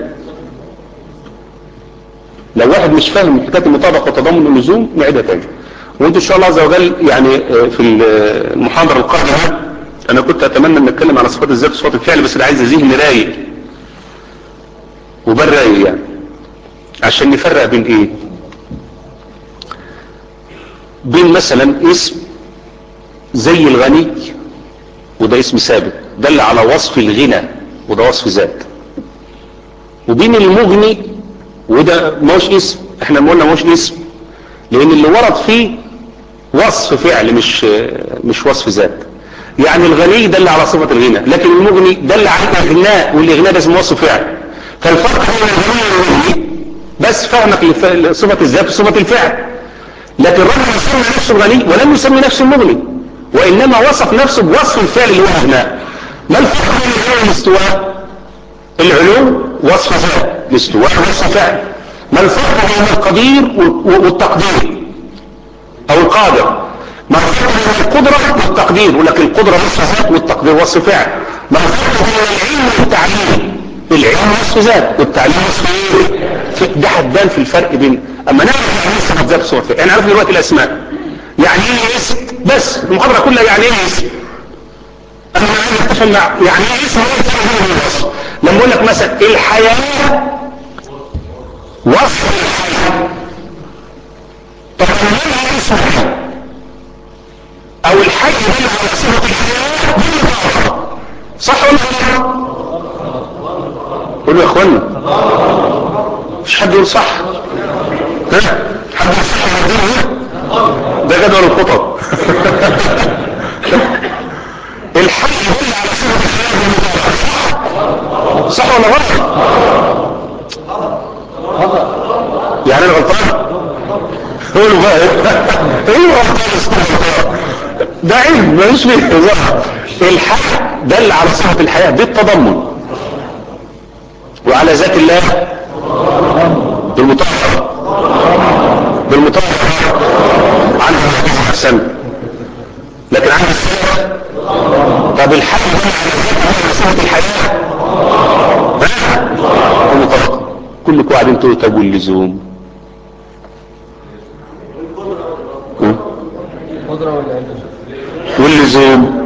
لو واحد مش فاهم حكايه المطابقه وتضامن اللزوم نعيدها تاني وانتم ان شاء الله عز وجل يعني في المحاضره القادمه انا كنت اتمنى ان اتكلم على صفات الذات وصفات الفعل بس اللي عايز ذهن رايق وبال رايق يعني عشان نفرق بين ايه بين مثلا اسم زي الغني وده اسم ثابت دل على وصف الغنى وده وصف ذات وبين المغني وده مش اسم احنا ما قلنا مش اسم لان اللي ورد فيه وصف فعل مش مش وصف ذات يعني الغني دل على صفة الغنى لكن المغني دل على الاغناء والاغناء ده اسمه وصف فعل فالفرق بين الغني والمغني بس فهمك لصفة الذات وصفة الفعل لكن الرجل يسمي نفسه الغني ولم يسمي نفسه المغني وانما وصف نفسه بوصف الفعل اللي هو اغناء ما الفرق بين العلو والاستواء العلو وصف ذات الاستواء وصف فعل ما الفرق بين القدير والتقدير او القادر ما الفرق بين القدرة والتقدير ولكن القدرة وصف ذات والتقدير وصف فعل ما الفرق بين العلم والتعليم العلم وصف ذات والتعليم وصف ايه ده هتبان في الفرق بين اما نعرف يعني ايه صفة ذات وصفة فعل يعني عرفنا دلوقتي الاسماء يعني ايه اسم بس المحاضرة كلها يعني ايه اسم انا عايز اتفق مع يعني ايه اسم هو الفرق بين الوصف لما اقول لك مثلا الحياة وصف الحياة طب ما اسم الحياة او الحي دل على صفة الحياة دي صح ولا لا قولوا يا اخوانا مش حد يقول صح ها حد يقول صح ده جدول الخطط الحي دل على صفة الحياة صح صح ولا غلط يعني انا غلطان قولوا بقى ايه غلطان ده علم ملوش فيه هزار الحق دل على صحة الحياة بالتضمن وعلى ذات الله بالمطهر بالمطهر عنه الحديث احسن لكن عند السلف طب الحق دل على صحة الحياة بالمطهر كلكم قاعدين تقولوا طب واللزوم قدرة ولا علم واللزوم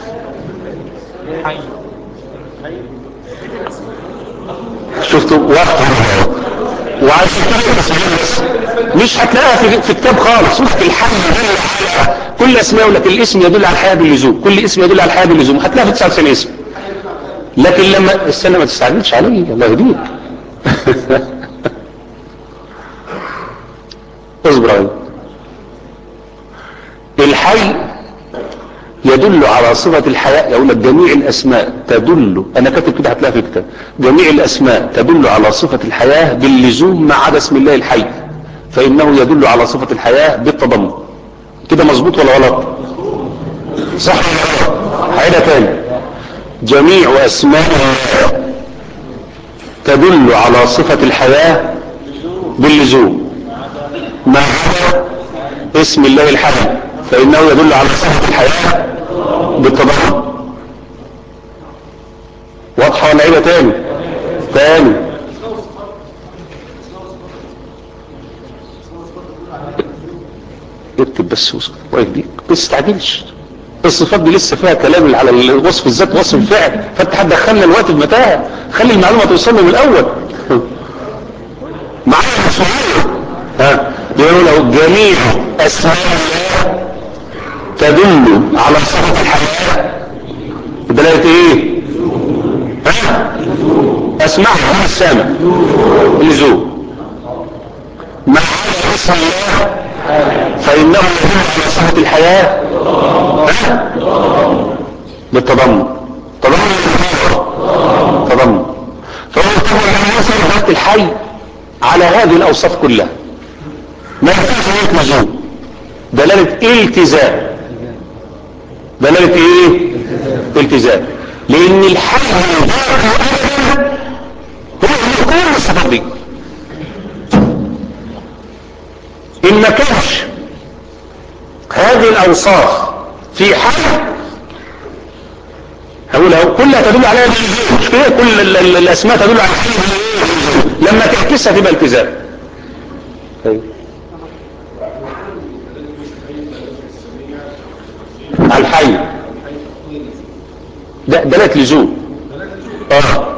شفتوا واحد وعايز تكتب اسمين بس مش هتلاقيها في, في كتاب خالص شفت الحد يدل على كل اسماء يقول لك الاسم يدل على الحياه باللزوم كل اسم يدل على الحياه باللزوم هتلاقيها في 99 اسم لكن لما استنى ما تستعجلش علي الله يهديك اصبر علي الحي يدل على صفة الحياة يقول لك جميع الأسماء تدل أنا كاتب كده هتلاقيها في الكتاب جميع الأسماء تدل على صفة الحياة باللزوم ما عدا اسم الله الحي فإنه يدل على صفة الحياة بالتضمن كده مظبوط ولا غلط صح ولا غلط هعيدها تاني جميع أسماء الله تدل على صفة الحياة باللزوم ما عدا اسم الله الحي فإنه يدل على صحة الحياة بالتضمن واضحة ولا عيبة تاني تاني اكتب بس وصف الله يهديك بس تعجلش الصفات دي لسه فيها كلام على الوصف الذات وصف الفعل فانت هتدخلنا الوقت في متاهه خلي المعلومه توصلنا من الاول معايا مسؤوليه ها بيقولوا له جميع اسماء الله تدل على صفة الحياة بدلاية ايه ها اسمعها هم السامع اللزوم ما على اسم الله فانه يدل على صفة الحياة ها بالتضمن تضمن تضمن فهو طبعا لما يصل ذات الحي على هذه الاوصاف كلها ما ينفعش هيك مجهول دلالة التزام دلالة ايه التزام لان الحي ابدا هو اللي كل الصفات دي ان ما كانش هذه الاوصاف في حي هقولها كلها تدل على مش كده كل ال- ال- الاسماء تدل على الحي لما تعكسها تبقى التزام أيوة. على الحي ده دلالة لزوم اه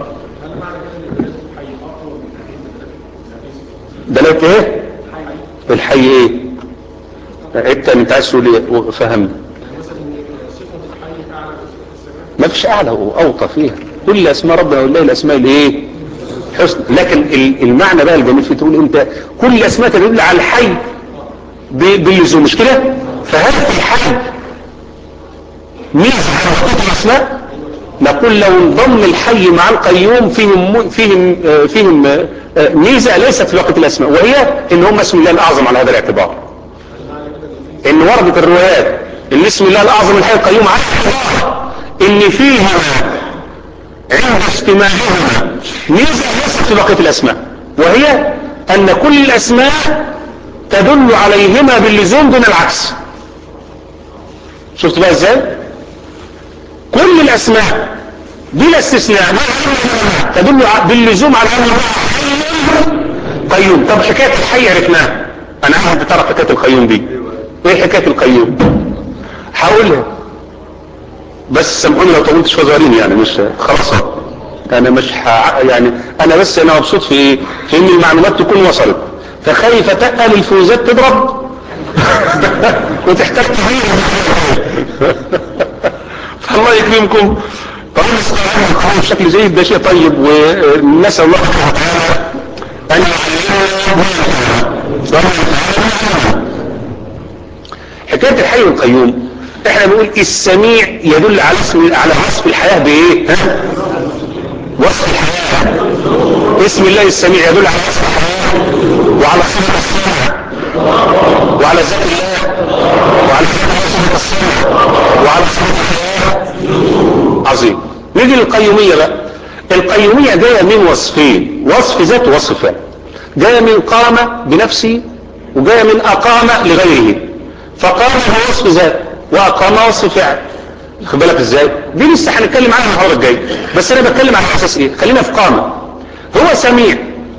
دلالة ايه الحي ايه انت انت عايز تقول ايه فهمني ما فيش اعلى واوطى فيها كل اسماء ربنا والله الاسماء الايه حسن لكن ال- المعنى بقى الجميل في تقول انت كل الاسماء تدل على الحي ب- باللزوم مش كده فهل في الحي ميزه على بقيه الاسماء نقول لو انضم الحي مع القيوم فيهم فيهم آه، فيهم آه، آه، ميزه ليست في بقيه الاسماء وهي ان هم اسم الله الاعظم على هذا الاعتبار ان وردت الروايات ان اسم الله الاعظم الحي القيوم على اعتبار ان فيها عند اجتماعهما ميزه ليست في بقيه الاسماء وهي ان كل الاسماء تدل عليهما باللزوم دون العكس شفت بقى ازاي كل الاسماء بلا استثناء تدل ع- باللزوم على ان الله حي قيوم طب حكايه الحي عرفناها انا عايز تعرف حكايه القيوم دي ايه حكايه القيوم هقولها بس سامحوني لو طولت شويه صغيرين يعني مش خلاص انا مش ح... يعني انا بس انا مبسوط في ايه في ان المعلومات تكون وصلت فخايف اتقل الفوزات تضرب وتحتاج تغيير فالله يكرمكم طبعا الاستعانة القوم بشكل جيد ده شيء طيب ونسأل الله سبحانه وتعالى أن يعلمنا حكاية الحي والقيوم احنا بنقول السميع يدل على اسم على وصف الحياة بايه ها؟ وصف الحياة اسم الله السميع يدل على وصف الحياة وعلى صفة السمع وعلى ذات الله وعلى صفة السمع وعلى صفة الحياة عظيم نيجي للقيومية بقى القيومية جاية من وصفين وصف ذات ووصف فعل جاية من قام بنفسه وجاية من أقام لغيره فقام هو وصف ذات وأقام وصف فعل خد بالك ازاي دي لسه هنتكلم عنها المره الجايه بس انا بتكلم على اساس ايه خلينا في قامه هو سميع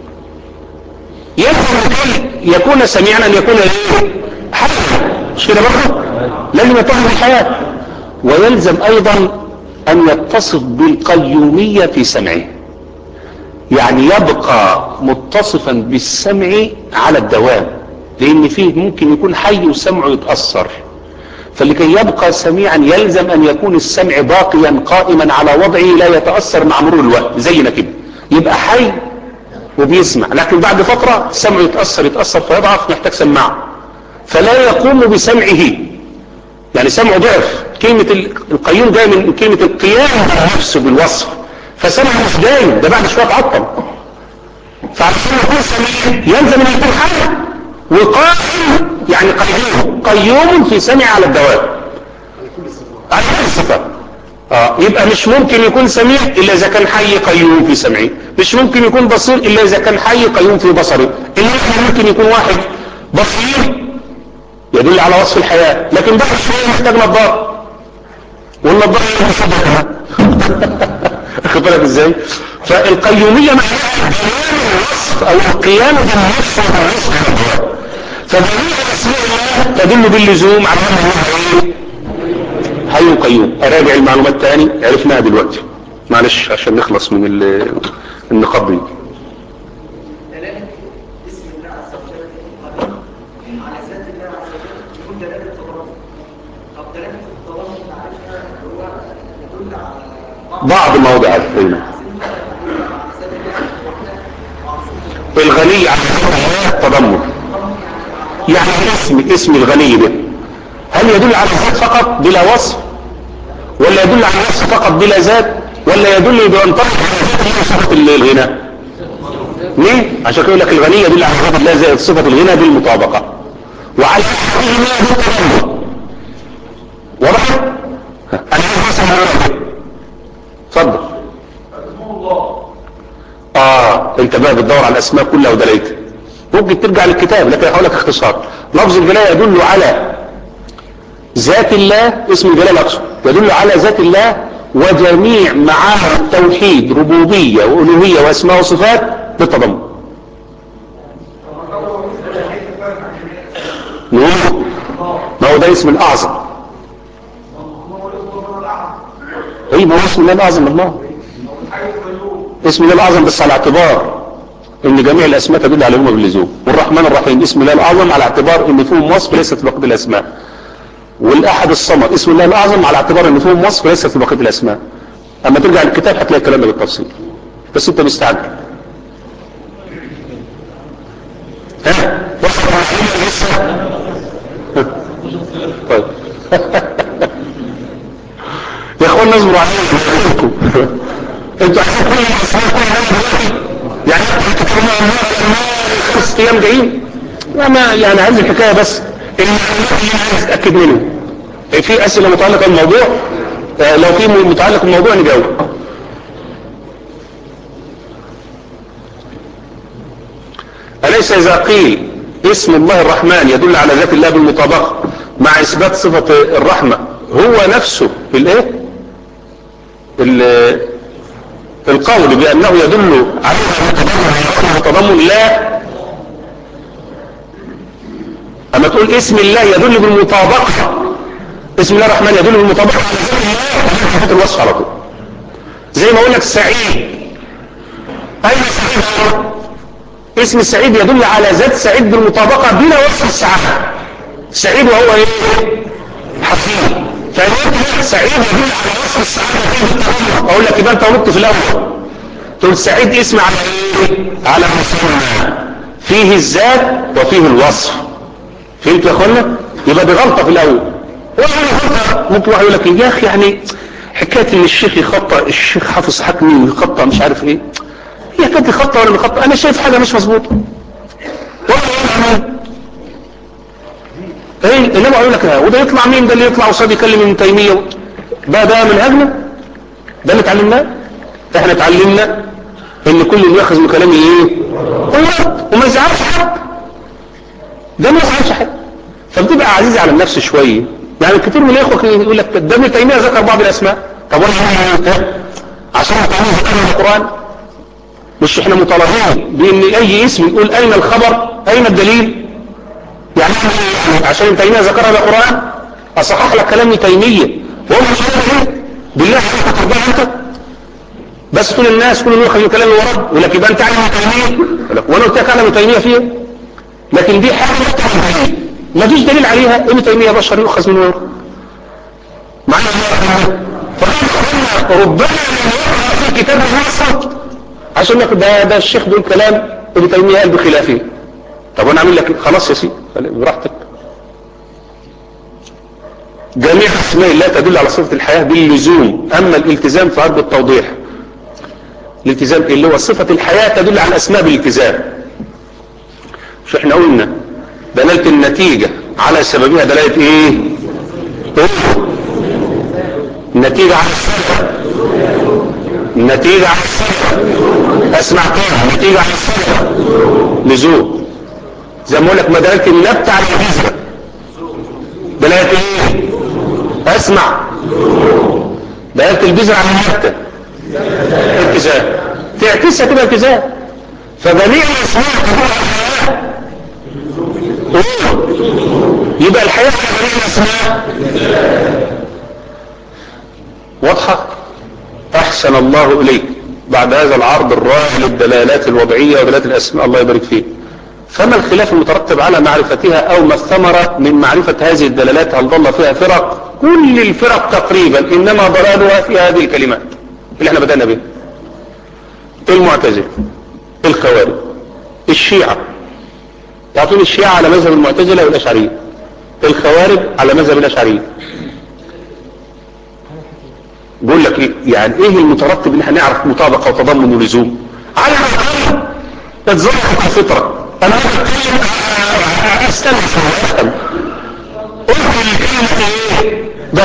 يلزم يكون سميعا ان يكون ايه حيا مش كده برضه لازم يتهم الحياه ويلزم ايضا ان يتصف بالقيوميه في سمعه يعني يبقى متصفا بالسمع على الدوام لان فيه ممكن يكون حي وسمعه يتاثر فلكي يبقى سميعا يلزم ان يكون السمع باقيا قائما على وضعه لا يتاثر مع مرور الوقت زينا كده يبقى حي وبيسمع لكن بعد فتره سمعه يتاثر يتاثر فيضعف محتاج سماعه فلا يقوم بسمعه يعني سمعه ضعف كلمة القيوم جاية من كلمة القيام على نفسه بالوصف فسمعه مش دايم ده بعد شوية تعطل فعشان يكون سميع يلزم ان يكون حي وقائم يعني قيوم قيوم في سمع على الدوام على كل الصفات اه يبقى مش ممكن يكون سميع الا اذا كان حي قيوم في سمعه مش ممكن يكون بصير الا اذا كان حي قيوم في بصره انما ممكن يكون واحد بصير يدل على وصف الحياة لكن بعد شوية محتاج نظارة والنظارة اللي مصدر كمان اخد بالك ازاي فالقيومية معناها بيان الوصف او القيام بالنفس والوصف على الدوام فجميع اسماء الله تدل باللزوم على انه هو ايه حي قيوم اراجع المعلومات تاني عرفناها دلوقتي معلش عشان نخلص من ال- النقاط دي دلالة اسم الله عز وجل على ذات الله عز وجل يكون دلالة التضامن طب دلالة التضامن نعرفها اللي هو يدل على بعض المواضيع هنا عزيمة يدل على ذات الله وحده وعزيمة الغني عن الله تضمن يعني اسم اسم الغني ده هل يدل على الذات فقط بلا وصف ولا يدل على النفس فقط بلا ذات ولا يدل بينطبق على ذات الله صفة الغنى ليه عشان كده يقول لك الغنية يدل على صفة الله زائد صفة الغنى بالمطابقة وعلى هذه ما بالتضمن واضح انا عايز مثلا اقول اتفضل اه انت بقى بتدور على الاسماء كلها ودلالتها ممكن ترجع للكتاب لكن هقول لك اختصار لفظ الجلاله يدل على ذات الله اسم الجلال اقصد يدل على ذات الله وجميع معاني التوحيد ربوبيه والوهيه واسماء وصفات بالتضمن نقول ما هو ده اسم الاعظم اي ما هو اسم الله الاعظم الله اسم الله الاعظم بس على اعتبار ان جميع الاسماء تدل على الامه باللزوم والرحمن الرحيم اسم الله الاعظم على اعتبار ان فيهم وصف ليست في بقيه الاسماء والاحد الصمد اسم الله الاعظم على اعتبار ان فيهم وصف ليست في بقيه الاسماء اما ترجع للكتاب هتلاقي الكلام ده بالتفصيل بس انت مستعجل ها وصل الرحيم لسه طيب يا اخوان نصبروا عليكم انتوا عايزين كل الاسماء كل يوم دلوقتي يعني انتوا تكلموا عن خمس ايام جايين لا ما يعني هذه الحكايه بس المعلومات اللي انا عايز اتاكد منها في اسئله متعلقه بالموضوع آه، لو في متعلق بالموضوع نجاوب أليس إذا قيل اسم الله الرحمن يدل على ذات الله بالمطابقة مع إثبات صفة الرحمة هو نفسه الايه ال- القول بأنه يدل عليها بالتضمن بالتضمن لا أما تقول اسم الله يدل بالمطابقة اسم الله الرحمن يدل بالمطابقة على ذات الله فهمت الوصف على طول زي ما اقول لك سعيد أين سعيد هو؟ اسم السعيد يدل على ذات سعيد بالمطابقة بلا وصف السعادة سعيد وهو ايه حفيظ فيقول سعيد يدل على وصف السعادة فيه بالتضمن اقول لك يبقى انت غلطت في الاول تقول سعيد اسم على ايه على مسمى فيه الذات وفيه الوصف فهمت يا اخوانا يبقى دي غلطة في الاول هو يعني غلطة ممكن واحد يقول لك يا اخي يعني حكاية ان الشيخ يخطأ الشيخ حافظ حكمي يخطأ مش عارف ايه هي كانت خطة ولا مخطة انا شايف حاجة مش مظبوطة والله ايه انما اقول لك وده يطلع مين ده اللي يطلع وصاد يكلم ابن تيمية ده ده منهجنا ده اللي اتعلمناه احنا اتعلمنا ان كل اللي ياخذ من كلامي ايه هو وما يزعلش حد ده ما يزعلش حد فبتبقى عزيز على النفس شوية يعني كتير من الاخوة يقول لك ده ابن تيمية ذكر بعض الاسماء طب وانا إيه؟ عشان ابن تيمية ذكرها في القرآن مش احنا مطالبين بان اي اسم يقول اين الخبر اين الدليل يعني إحنا عشان ابن تيمية ذكرها في القرآن اصحح لك كلام ابن تيمية وهو مش عارف ايه بالله عليك ترضى انت بس تقول الناس كل يؤخذ من كلام ورد يقول لك يبقى انت عالم ابن تيمية يقول لك وانا قلت لك عالم ابن تيمية فيها لكن دي حاجة لا تعرف دليل ما فيش دليل عليها ابن تيمية بشر يؤخذ من ورد معنا فربنا ربنا من يقرأ في الكتاب الوسط عشان لك ده ده الشيخ بيقول كلام ابن تيمية قال بخلافه طب وانا اعمل لك خلاص يا سيدي براحتك جميع اسماء الله تدل على صفة الحياة باللزوم اما الالتزام فهذا بالتوضيح الالتزام اللي هو صفة الحياة تدل على الاسماء بالالتزام شو احنا قلنا دلالة النتيجة على سببها دلالة ايه النتيجة على السبب النتيجة على السبب اسمع تاني النتيجة على السبب لزوم زي ما اقول لك ما دلالة النبت على البذرة دلالة ايه اسمع دلالة البذرة على النبتة التزام تعكسها كده التزام فجميع الاسماء تدل على الحياة يبقى الحياة على جميع الاسماء واضحة احسن الله اليك بعد هذا العرض الرائع للدلالات الوضعية ودلالات الاسماء الله يبارك فيه فما الخلاف المترتب على معرفتها او ما الثمرة من معرفة هذه الدلالات هل ضل فيها فرق كل الفرق تقريبا انما ضلالها في هذه الكلمات اللي احنا بدأنا بها المعتزله الخوارج الشيعة يعطون الشيعة على مذهب المعتزلة والاشعرية الخوارج على مذهب الاشعرية بقول لك ايه يعني ايه المترتب ان احنا نعرف مطابقه وتضمن ولزوم على الاقل تتظاهر الفطره انا اتكلم استنى استنى قلت الكلمه ايه ده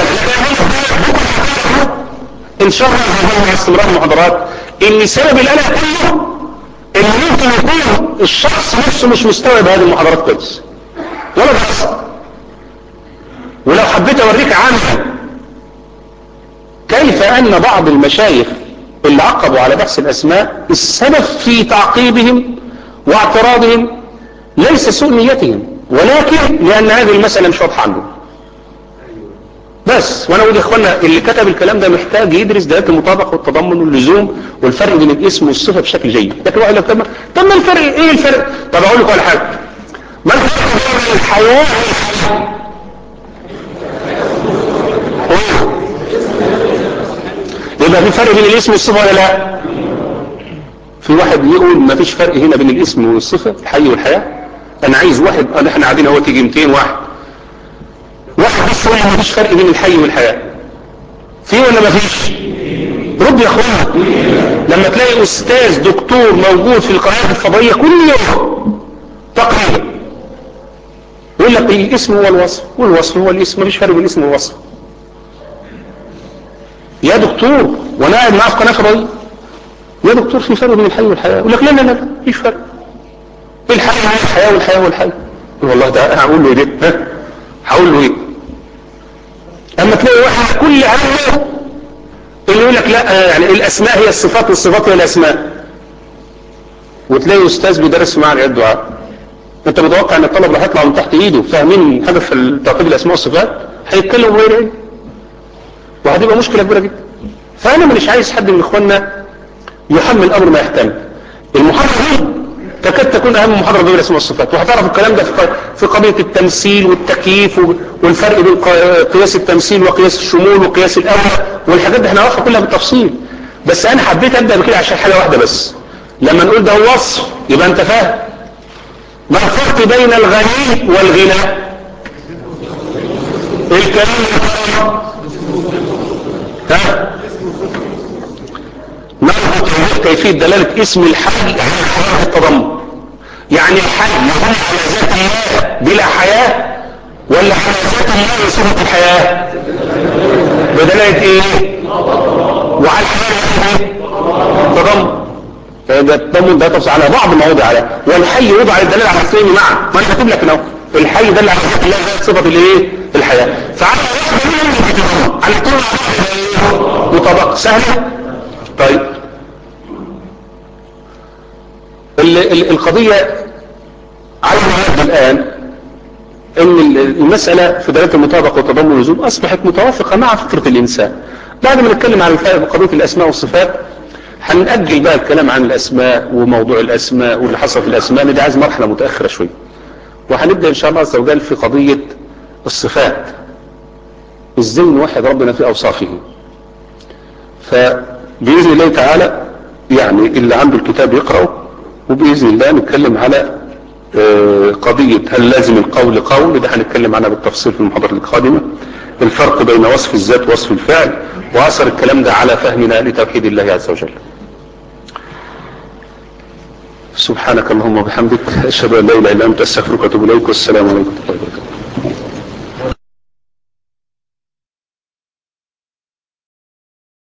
ان شاء الله مع استمرار المحاضرات ان سبب القلق كله ان ممكن يكون الشخص نفسه مش مستوعب هذه المحاضرات كويس ولا بحصل ولو حبيت اوريك عنها كيف ان بعض المشايخ اللي عقبوا على بحث الاسماء السبب في تعقيبهم واعتراضهم ليس سوء نيتهم ولكن لان هذه المسألة مش واضحة عندهم بس وانا اقول يا اخوانا اللي كتب الكلام ده محتاج يدرس دلالة المطابقة والتضمن واللزوم والفرق بين الاسم والصفة بشكل جيد لكن واحد لك طب ما الفرق ايه الفرق طب اقول لك على حاجة ما الفرق بين الحياة والحياة يبقى في فرق بين الاسم والصفة ولا لا في واحد يقول ما فيش فرق هنا بين الاسم والصفة الحي والحياة انا عايز واحد انا احنا قاعدين اهو تيجي 200 واحد واحد بس ولا ما فيش فرق بين الحي والحياة في ولا ما فيش رد يا اخوانا لما تلاقي استاذ دكتور موجود في القناة الفضائية كل يوم تقريبا يقول لك الاسم هو الوصف والوصف هو الاسم ما فيش فرق بين الاسم والوصف يا دكتور وانا قاعد معاه في قناه فضائيه يا دكتور في فرق بين الحي والحياه يقول لك لا لا لا مفيش فرق الحي هو الحياه والحياه والحي والله ده هقول له ايه ها هقول له ايه اما تلاقي واحد كل همه اللي يقول لك لا يعني الاسماء هي الصفات والصفات هي الاسماء وتلاقي استاذ بيدرس معاه رياض دعاء انت متوقع ان الطلبه اللي هيطلعوا من تحت ايده فاهمين حاجه في توحيد الاسماء والصفات هيتكلموا غير ايه وهتبقى مشكلة كبيرة جدا فأنا مش عايز حد من إخواننا يحمل الأمر ما يحتمل المحاضرة دي تكاد تكون أهم محاضرة بين الأسماء والصفات وهتعرف الكلام ده في قضية التمثيل والتكييف والفرق بين قياس التمثيل وقياس الشمول وقياس الأولى والحاجات دي احنا عارفها كلها بالتفصيل بس أنا حبيت أبدأ بكده عشان حاجة واحدة بس لما نقول ده هو وصف يبقى أنت فاهم ما الفرق بين الغني والغنى الكلام ها نربط كيفية دلالة اسم الحي على حياة التضمن يعني الحي يكون على ذات الله بلا حياة ولا على ذات الله بصفة الحياة بدلالة ايه وعلى الحياة ايه تضمن فده التضمن ده تفصل على بعض المواضع على والحي يوضع الدلالة على اثنين معا ما انا كاتب لك اهو الحي دل على ذات الله ذات صفة الايه الحياة فعلى واحدة منهم على كل واحدة مطابقة سهلة طيب ال ال القضية على ما الآن ان المسألة في دلالة المطابقة والتضمن واللزوم اصبحت متوافقة مع فطرة الانسان بعد ما نتكلم عن الفرق بقضية الاسماء والصفات هنأجل بقى الكلام عن الاسماء وموضوع الاسماء واللي حصل في الاسماء اللي عايز مرحلة متأخرة شوية وهنبدأ ان شاء الله عز وجل في قضية الصفات ازاي نوحد ربنا في اوصافه فبإذن الله تعالى يعني اللي عنده الكتاب يقرأه وبإذن الله نتكلم على قضية هل لازم القول قول ده هنتكلم عنها بالتفصيل في المحاضرة القادمة الفرق بين وصف الذات ووصف الفعل وأثر الكلام ده على فهمنا لتوحيد الله عز وجل سبحانك اللهم وبحمدك أشهد أن لا إله إلا أنت أستغفرك وأتوب إليك والسلام عليكم ورحمة الله وبركاته